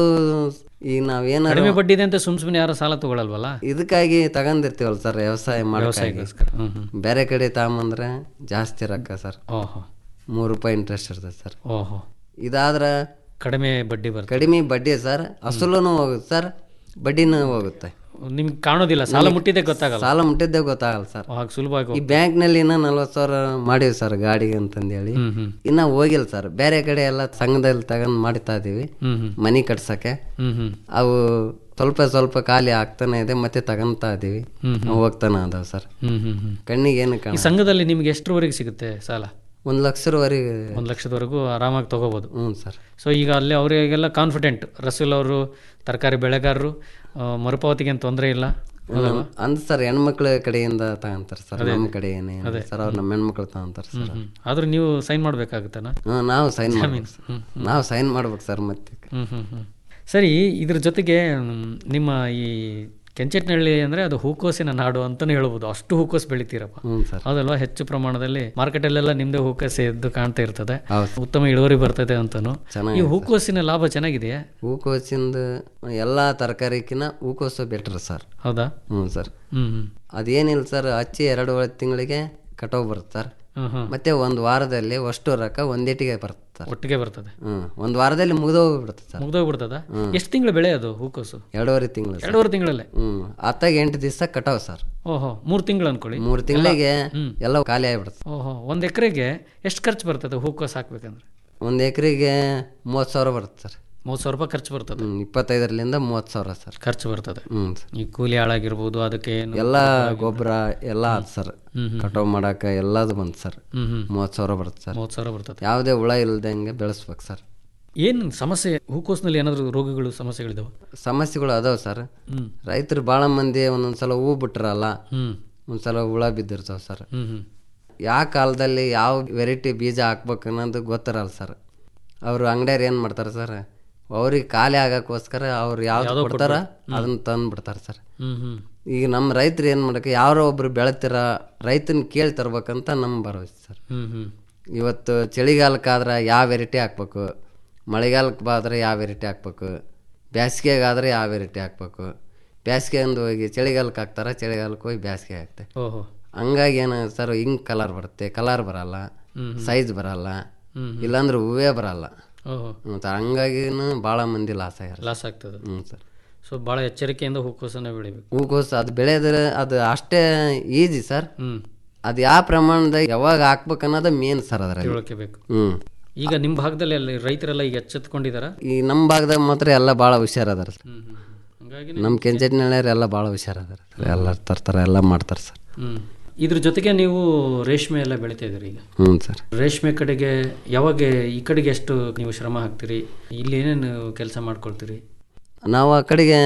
ಈಗ ನಾವೇನಾರು ಕಡಿಮೆ ಬಡ್ಡಿ ಇದೆ ಅಂತ ಸುಮ್ ಸುಮ್ಮನೆ ಯಾರು ಸಾಲ ತಗೊಳಲ್ವಲ್ಲ ಇದಕ್ಕಾಗಿ ತಗೊಂಡಿರ್ತೀವಲ್ಲ ಸರ್ ವ್ಯವಸಾಯ ಮಾಡೋಕ್ಕಾಗಿ ವ್ಯವಸಾಯಕ್ಕೋಸ್ಕರ. ಹ್ಮ್, ಹ್ಮ್. ಬೇರೆ ಕಡೆ ತಗೊಂಬಂದ್ರೆ ಜಾಸ್ತಿ ರೊಕ್ಕ ಸರ್ ಓಹೋ ಮೂರು ರೂಪಾಯಿ ಇಂಟ್ರೆಸ್ಟ್ ಇರ್ತದೆ ಸರ್ ಓಹೋ ಇದಾದ್ರೆ ಕಡಿಮೆ ಬಡ್ಡಿ ಬರ್ತದೆ ಕಡಿಮೆ ಬಡ್ಡಿ ಸರ್ ಅಸಲೂ ಹೋಗುತ್ತೆ ಸರ್ ಬಡ್ಡಿನೂ ಹೋಗುತ್ತೆ ನಿಮ್ಗೆ ಕಾಣೋದಿಲ್ಲ ಸಾಲ ಮುಟ್ಟಿದ್ದೆ ಗೊತ್ತಾಗಲ್ಲ ಸಾಲ ಮುಟ್ಟಿದ್ದೇ ಗೊತ್ತಾಗಲ್ಲ ಸರ್ ಹಾಗೆ ಸುಲಭವಾಗಿ ಈ ಬ್ಯಾಂಕ್ನಲ್ಲಿ ಇನ್ನ ನಲ್ವತ್ತು ಸಾವಿರ ಮಾಡೀವಿ ಸರ್ ಗಾಡಿಗೆ ಅಂತಂದೇಳಿ ಹ್ಮ್, ಹ್ಮ್. ಇನ್ನ ಹೋಗಿಲ್ಲ ಸರ್ ಬೇರೆ ಕಡೆ ಎಲ್ಲ ಸಂಘದಲ್ಲಿ ತಗೊಂಡ್ ಮಾಡ್ತಾ ಇದೀವಿ ಹ್ಮ್, ಹ್ಮ್. ಮನಿ ಕಟ್ಸಕ್ಕೆ ಹ್ಮ್, ಹ್ಮ್. ಅವು ಸ್ವಲ್ಪ ಸ್ವಲ್ಪ ಖಾಲಿ ಆಗ್ತಾನೆ ಇದೆ ಮತ್ತೆ ತಗೊಂತಾ ಇದೀವಿ ಹ್ಮ್, ಹ್ಮ್. ಹೋಗ್ತಾನೆ ಅದಾವ ಸರ್ ಹ್ಮ್, ಹ್ಮ್, ಹ್ಮ್. ಕಣ್ಣಿಗೆ ಏನು ಈ ಕಾಣ ಸಂಘದಲ್ಲಿ ನಿಮ್ಗೆ ಎಷ್ಟರವರೆಗೆ ಸಿಗುತ್ತೆ ಸಾಲ ಒಂದು ಲಕ್ಷದವರೆಗೆ ಒಂದು ಲಕ್ಷದವರೆಗೂ ಆರಾಮಾಗಿ ತಗೋಬೋದು ಹ್ಞೂ ಸರ್ ಸೊ ಈಗ ಅಲ್ಲಿ ಅವರಿಗೆಲ್ಲ ಕಾನ್ಫಿಡೆಂಟ್ ರಸೂಲ್ ಅವರು ತರಕಾರಿ ಬೆಳೆಗಾರರು ಆ, ಮರುಪಾವತಿಗೆ ಏನು ತೊಂದರೆ ಇಲ್ಲ ಹೌದಲ್ವಾ? ಅಂದ್ ಸರ್ ಹೆಣ್ಮಕ್ಳ ಕಡೆಯಿಂದ ತಗೊಂತಾರೆ ಸರ್ ಅದೇ, ನಮ್ಮ ಅದೇ. ಕಡೆ ಏನೇನು ಅದೇ. ಸರ್ ಅವ್ರು ನಮ್ಮ ಹೆಣ್ಮಕ್ಳು ತಗೊಂತಾರೆ ಹ್ಮ್, ಸರ್ ಹ್ಮ್. ಆದ್ರೂ ನೀವು ಸೈನ್ ಮಾಡ್ಬೇಕಾಗುತ್ತೇನಾ ಹ್ಞೂ ನಾವು ಸೈನ್ ಜಾಮೀನು. ಮಾಡ್ಬೇಕು ಸರ್. ಹ್ಮ್, ಹ್ಮ್. ನಾವು ಸೈನ್ ಮಾಡ್ಬೇಕು ಸರ್ ಮತ್ತೆ ಹ್ಮ್ ಹ್ಮ್ ಹ್ಮ್ ಸರಿ ಇದ್ರ ಜೊತೆಗೆ ಮ್, ನಿಮ್ಮ ಈ ಕೆಂಚಟ್ನಹಳ್ಳಿ ಅಂದ್ರೆ ಅದು ಹೂಕೋಸಿನ ನಾಡು ಅಂತಾನೆ ಹೇಳ್ಬೋದು ಅಷ್ಟು ಹೂಕೋಸು ಬೆಳಿತೀರಪ್ಪ ಹ್ಞೂ ಸರ್ ಹೌದಲ್ವಾ ಹೆಚ್ಚು ಪ್ರಮಾಣದಲ್ಲಿ ಮಾರ್ಕೆಟಲ್ಲೆಲ್ಲ ನಿಮ್ದೇ ಹೂಕೋಸು ಎದ್ದು ಕಾಣ್ತಾ ಇರ್ತದೆ ಹೌದು. ಉತ್ತಮ ಇಳುವರಿ ಬರ್ತದೆ ಅಂತಾನು ಈ ಚೆನ್ನಾಗಿದೆ ಹೂಕೋಸಿನ ಲಾಭ ಚೆನ್ನಾಗಿದೆಯಾ ಹೂಕೋಸಿಂದ ಎಲ್ಲ ತರಕಾರಿಕಿನ ಹೂಕೋಸು ಬೆಟ್ರ್ ಸರ್ ಹೌದಾ ಹ್ಞೂ ಸರ್ ಹ್ಮ್ ಹ್ಮ್ ಅದೇನಿಲ್ಲ ಸರ್ ಹಚ್ಚಿ ಎರಡೂವರೆ ತಿಂಗಳಿಗೆ ಕಟಾವು ಬರುತ್ತೆ ಸರ್ ಹ್ಮ್ ಹ್ಮ್ ಮತ್ತೆ ಒಂದು ವಾರದಲ್ಲಿ ಅಷ್ಟು ರೊಕ್ಕ ಒಂದೇಟಿಗೆ ಬರುತ್ತೆ ಸರ್ ಒಟ್ಟಿಗೆ ಬರ್ತದೆ ಹ್ಞೂ ಒಂದು ವಾರದಲ್ಲಿ ಮುಗಿದೋಗ್ಬಿಡುತ್ತೆ ಸರ್ ಮುಗ್ದೋಗ್ಬಿಡ್ತದ ಹ್ಮ್. ಎಷ್ಟು ತಿಂಗಳು ಬೆಳೆ ಅದು ಹೂಕೋಸು ಎರಡೂವರೆ ತಿಂಗಳು ಸರ್. ಎರಡೂವರೆ ತಿಂಗಳಲ್ಲೇ ಹ್ಞೂ ಹತ್ತಾಗ ಎಂಟು ದಿವಸ ಕಟಾವು ಸರ್ ಓಹೋ ಮೂರು ತಿಂಗಳು ಅನ್ಕೊಳ್ಳಿ ಮೂರು ತಿಂಗಳಿಗೆ ಹ್ಮ್. ಎಲ್ಲ ಖಾಲಿ ಆಗಿಬಿಡುತ್ತೆ ಓಹೋ ಒಂದು ಎಕರೆಗೆ ಎಷ್ಟು ಖರ್ಚು ಬರ್ತದೆ ಹೂಕೋಸು ಹಾಕ್ಬೇಕಂದ್ರೆ ಒಂದು ಎಕರೆಗೆ ಮೂವತ್ತು ಸಾವಿರ ಬರುತ್ತೆ ಸರ್ ಮೂವತ್ತು ಸಾವಿರ ರೂಪಾಯಿ ಖರ್ಚು ಬರ್ತದೆ ಹ್ಞೂ ಇಪ್ಪತ್ತೈದರಿಂದ ಮೂವತ್ತು ಸಾವಿರ ಸರ್ ಖರ್ಚು ಬರ್ತದೆ ಹ್ಞೂ ಸರ್ ಈ ಕೂಲಿ ಹಾಳಾಗಿರ್ಬೋದು ಅದಕ್ಕೆ ಏನು ಎಲ್ಲ ಗೊಬ್ಬರ ಎಲ್ಲ ಆತು ಸರ್ ಹ್ಮ್, ಹ್ಮ್. ಕಟಾವು ಮಾಡಕ್ಕೆ ಎಲ್ಲದು ಬಂತು ಸರ್ ಹ್ಮ್, ಹ್ಮ್. ಮೂವತ್ತು ಸಾವಿರ ಬರುತ್ತೆ ಸರ್ ಮೂವತ್ತು ಸಾವಿರ ಬರ್ತದೆ ಯಾವುದೇ ಹುಳ ಇಲ್ದಂಗೆ ಬೆಳೆಸ್ಬೇಕು ಸರ್ ಏನು ಸಮಸ್ಯೆ ಹೂಕೋಸ್ನಲ್ಲಿ ಏನಾದರೂ ರೋಗಗಳು ಸಮಸ್ಯೆಗಳಿದಾವೆ ಸಮಸ್ಯೆಗಳು ಅದಾವ ಸರ್ ಹ್ಮ್. ರೈತರು ಭಾಳ ಮಂದಿ ಒಂದೊಂದು ಸಲ ಹೂ ಬಿಟ್ರಲ್ಲ ಹ್ಮ್. ಒಂದು ಸಲ ಹುಳ ಬಿದ್ದಿರ್ತಾವ ಸರ್ ಹ್ಮ್ ಹ್ಮ್ ಯಾವ ಕಾಲದಲ್ಲಿ ಯಾವ ವೆರೈಟಿ ಬೀಜ ಹಾಕ್ಬೇಕು ಅನ್ನೋದು ಗೊತ್ತಿರಲ್ಲ ಸರ್ ಅವರು ಅಂಗಡಿಯವ್ರು ಏನು ಮಾಡ್ತಾರೆ ಸರ್ ಅವ್ರಿಗೆ ಖಾಲಿ ಆಗಕ್ಕೋಸ್ಕರ ಅವ್ರು ಯಾವ್ದು ಯಾವ್ದೋ ಕೊಡ್ತಾರ ಕೊಟ್ಬಿಟ್ಟು. ಹ್ಮ್. ಅದನ್ನ ತಂದು ಬಿಡ್ತಾರೆ ಸರ್ ಹ್ಮ್ ಹ್ಮ್ ಈಗ ನಮ್ಮ ರೈತರು ಏನು ಮಾಡಕ್ಕೆ ಯಾರೋ ಒಬ್ರು ಬೆಳಿತೀರ ರೈತನ ಕೇಳಿ ತರ್ಬೇಕಂತ ನಮ್ಮ ಭರವಸೆ ಸರ್ ಹ್ಮ್ ಹ್ಮ್ ಇವತ್ತು ಚಳಿಗಾಲಕ್ಕಾದ್ರೆ ಯಾವ ವೆರೈಟಿ ಹಾಕ್ಬೇಕು ಮಳೆಗಾಲಕ್ಕೆ ಬಾದ್ರೆ ಯಾವ ವೆರೈಟಿ ಹಾಕ್ಬೇಕು ಬೇಸಿಗೆಗಾದ್ರೆ ಯಾವ ವೆರೈಟಿ ಹಾಕ್ಬೇಕು ಬೇಸಿಗೆಯಿಂದ ಹೋಗಿ ಚಳಿಗಾಲಕ್ಕೆ ಹಾಕ್ತಾರೆ ಚಳಿಗಾಲಕ್ಕೆ ಹೋಗಿ ಬೇಸಿಗೆ ಹಾಕ್ತೆ ಓಹೋ ಹಂಗಾಗಿ ಏನು ಸರ್ ಹಿಂಗೆ ಕಲರ್ ಬರುತ್ತೆ ಕಲರ್ ಬರಲ್ಲ ಹ್ಮ್ ಹ್ಮ್. ಸೈಜ್ ಬರಲ್ಲ ಹ್ಮ್ ಹ್ಮ್. ಇಲ್ಲಾಂದ್ರೆ ಹೂವೇ ಬರಲ್ಲ ಓಹೋ ಮತ್ತು ಹಂಗಾಗಿನೂ ಭಾಳ ಮಂದಿ ಲಾಸ್ ಆಗ್ಯಾರ ಲಾಸ್ ಆಗ್ತದೆ ಹ್ಞೂ ಸರ್ ಸೊ ಭಾಳ ಎಚ್ಚರಿಕೆಯಿಂದ ಹೂಕೋಸನ್ನ ಬೆಳಿಬೇಕು ಹೂಕೋಸು ಅದು ಬೆಳೆದ್ರೆ ಅದು ಅಷ್ಟೇ ಈಜಿ ಸರ್ ಹ್ಮ್ ಅದು ಯಾವ ಪ್ರಮಾಣದಾಗ ಯಾವಾಗ ಹಾಕ್ಬೇಕು ಅನ್ನೋದು ಮೇನ್ ಸರ್ ಅದರಲ್ಲಿ ತಿಳುವಳಿಕೆ ಬೇಕು ಹ್ಞೂ ಈಗ ನಿಮ್ಮ ಭಾಗದಲ್ಲಿ ಅಲ್ಲಿ ರೈತರೆಲ್ಲ ಈಗ ಎಚ್ಚೆತ್ಕೊಂಡಿದಾರ ಈ ನಮ್ಮ ಭಾಗದಾಗ ಮಾತ್ರ ಎಲ್ಲ ಭಾಳ ಹುಷಾರ್ ಅದಾರ ಸರ್ ಹ್ಮ್ ಹ್ಮ್ ಹಂಗಾಗಿ ನಮ್ಮ ಕೆಂಚಟ್ನಳ್ಳಿಯವ್ರು ಎಲ್ಲ ಭಾಳ ಹುಷಾರ್ ಅದಾರ ಸರ್ ಎಲ್ಲ ತರ್ತಾರೆ ಎಲ್ಲ ಮಾಡ್ತಾರೆ ಸರ್ ಹ್ಮ್ ಇದ್ರ ಜೊತೆಗೆ ನೀವು ರೇಷ್ಮೆ ಎಲ್ಲ ಬೆಳಿತಾ ಇದ್ದೀರಿ ಈಗ ಹ್ಞೂ ಸರ್ ರೇಷ್ಮೆ ಕಡೆಗೆ ಯಾವಾಗ ಈ ಕಡೆಗೆ ಎಷ್ಟು ನೀವು ಶ್ರಮ ಹಾಕ್ತೀರಿ ಇಲ್ಲಿ ಏನೇನು ಕೆಲಸ ಮಾಡ್ಕೊಳ್ತೀರಿ ನಾವು ಆ ಕಡೆಗೆ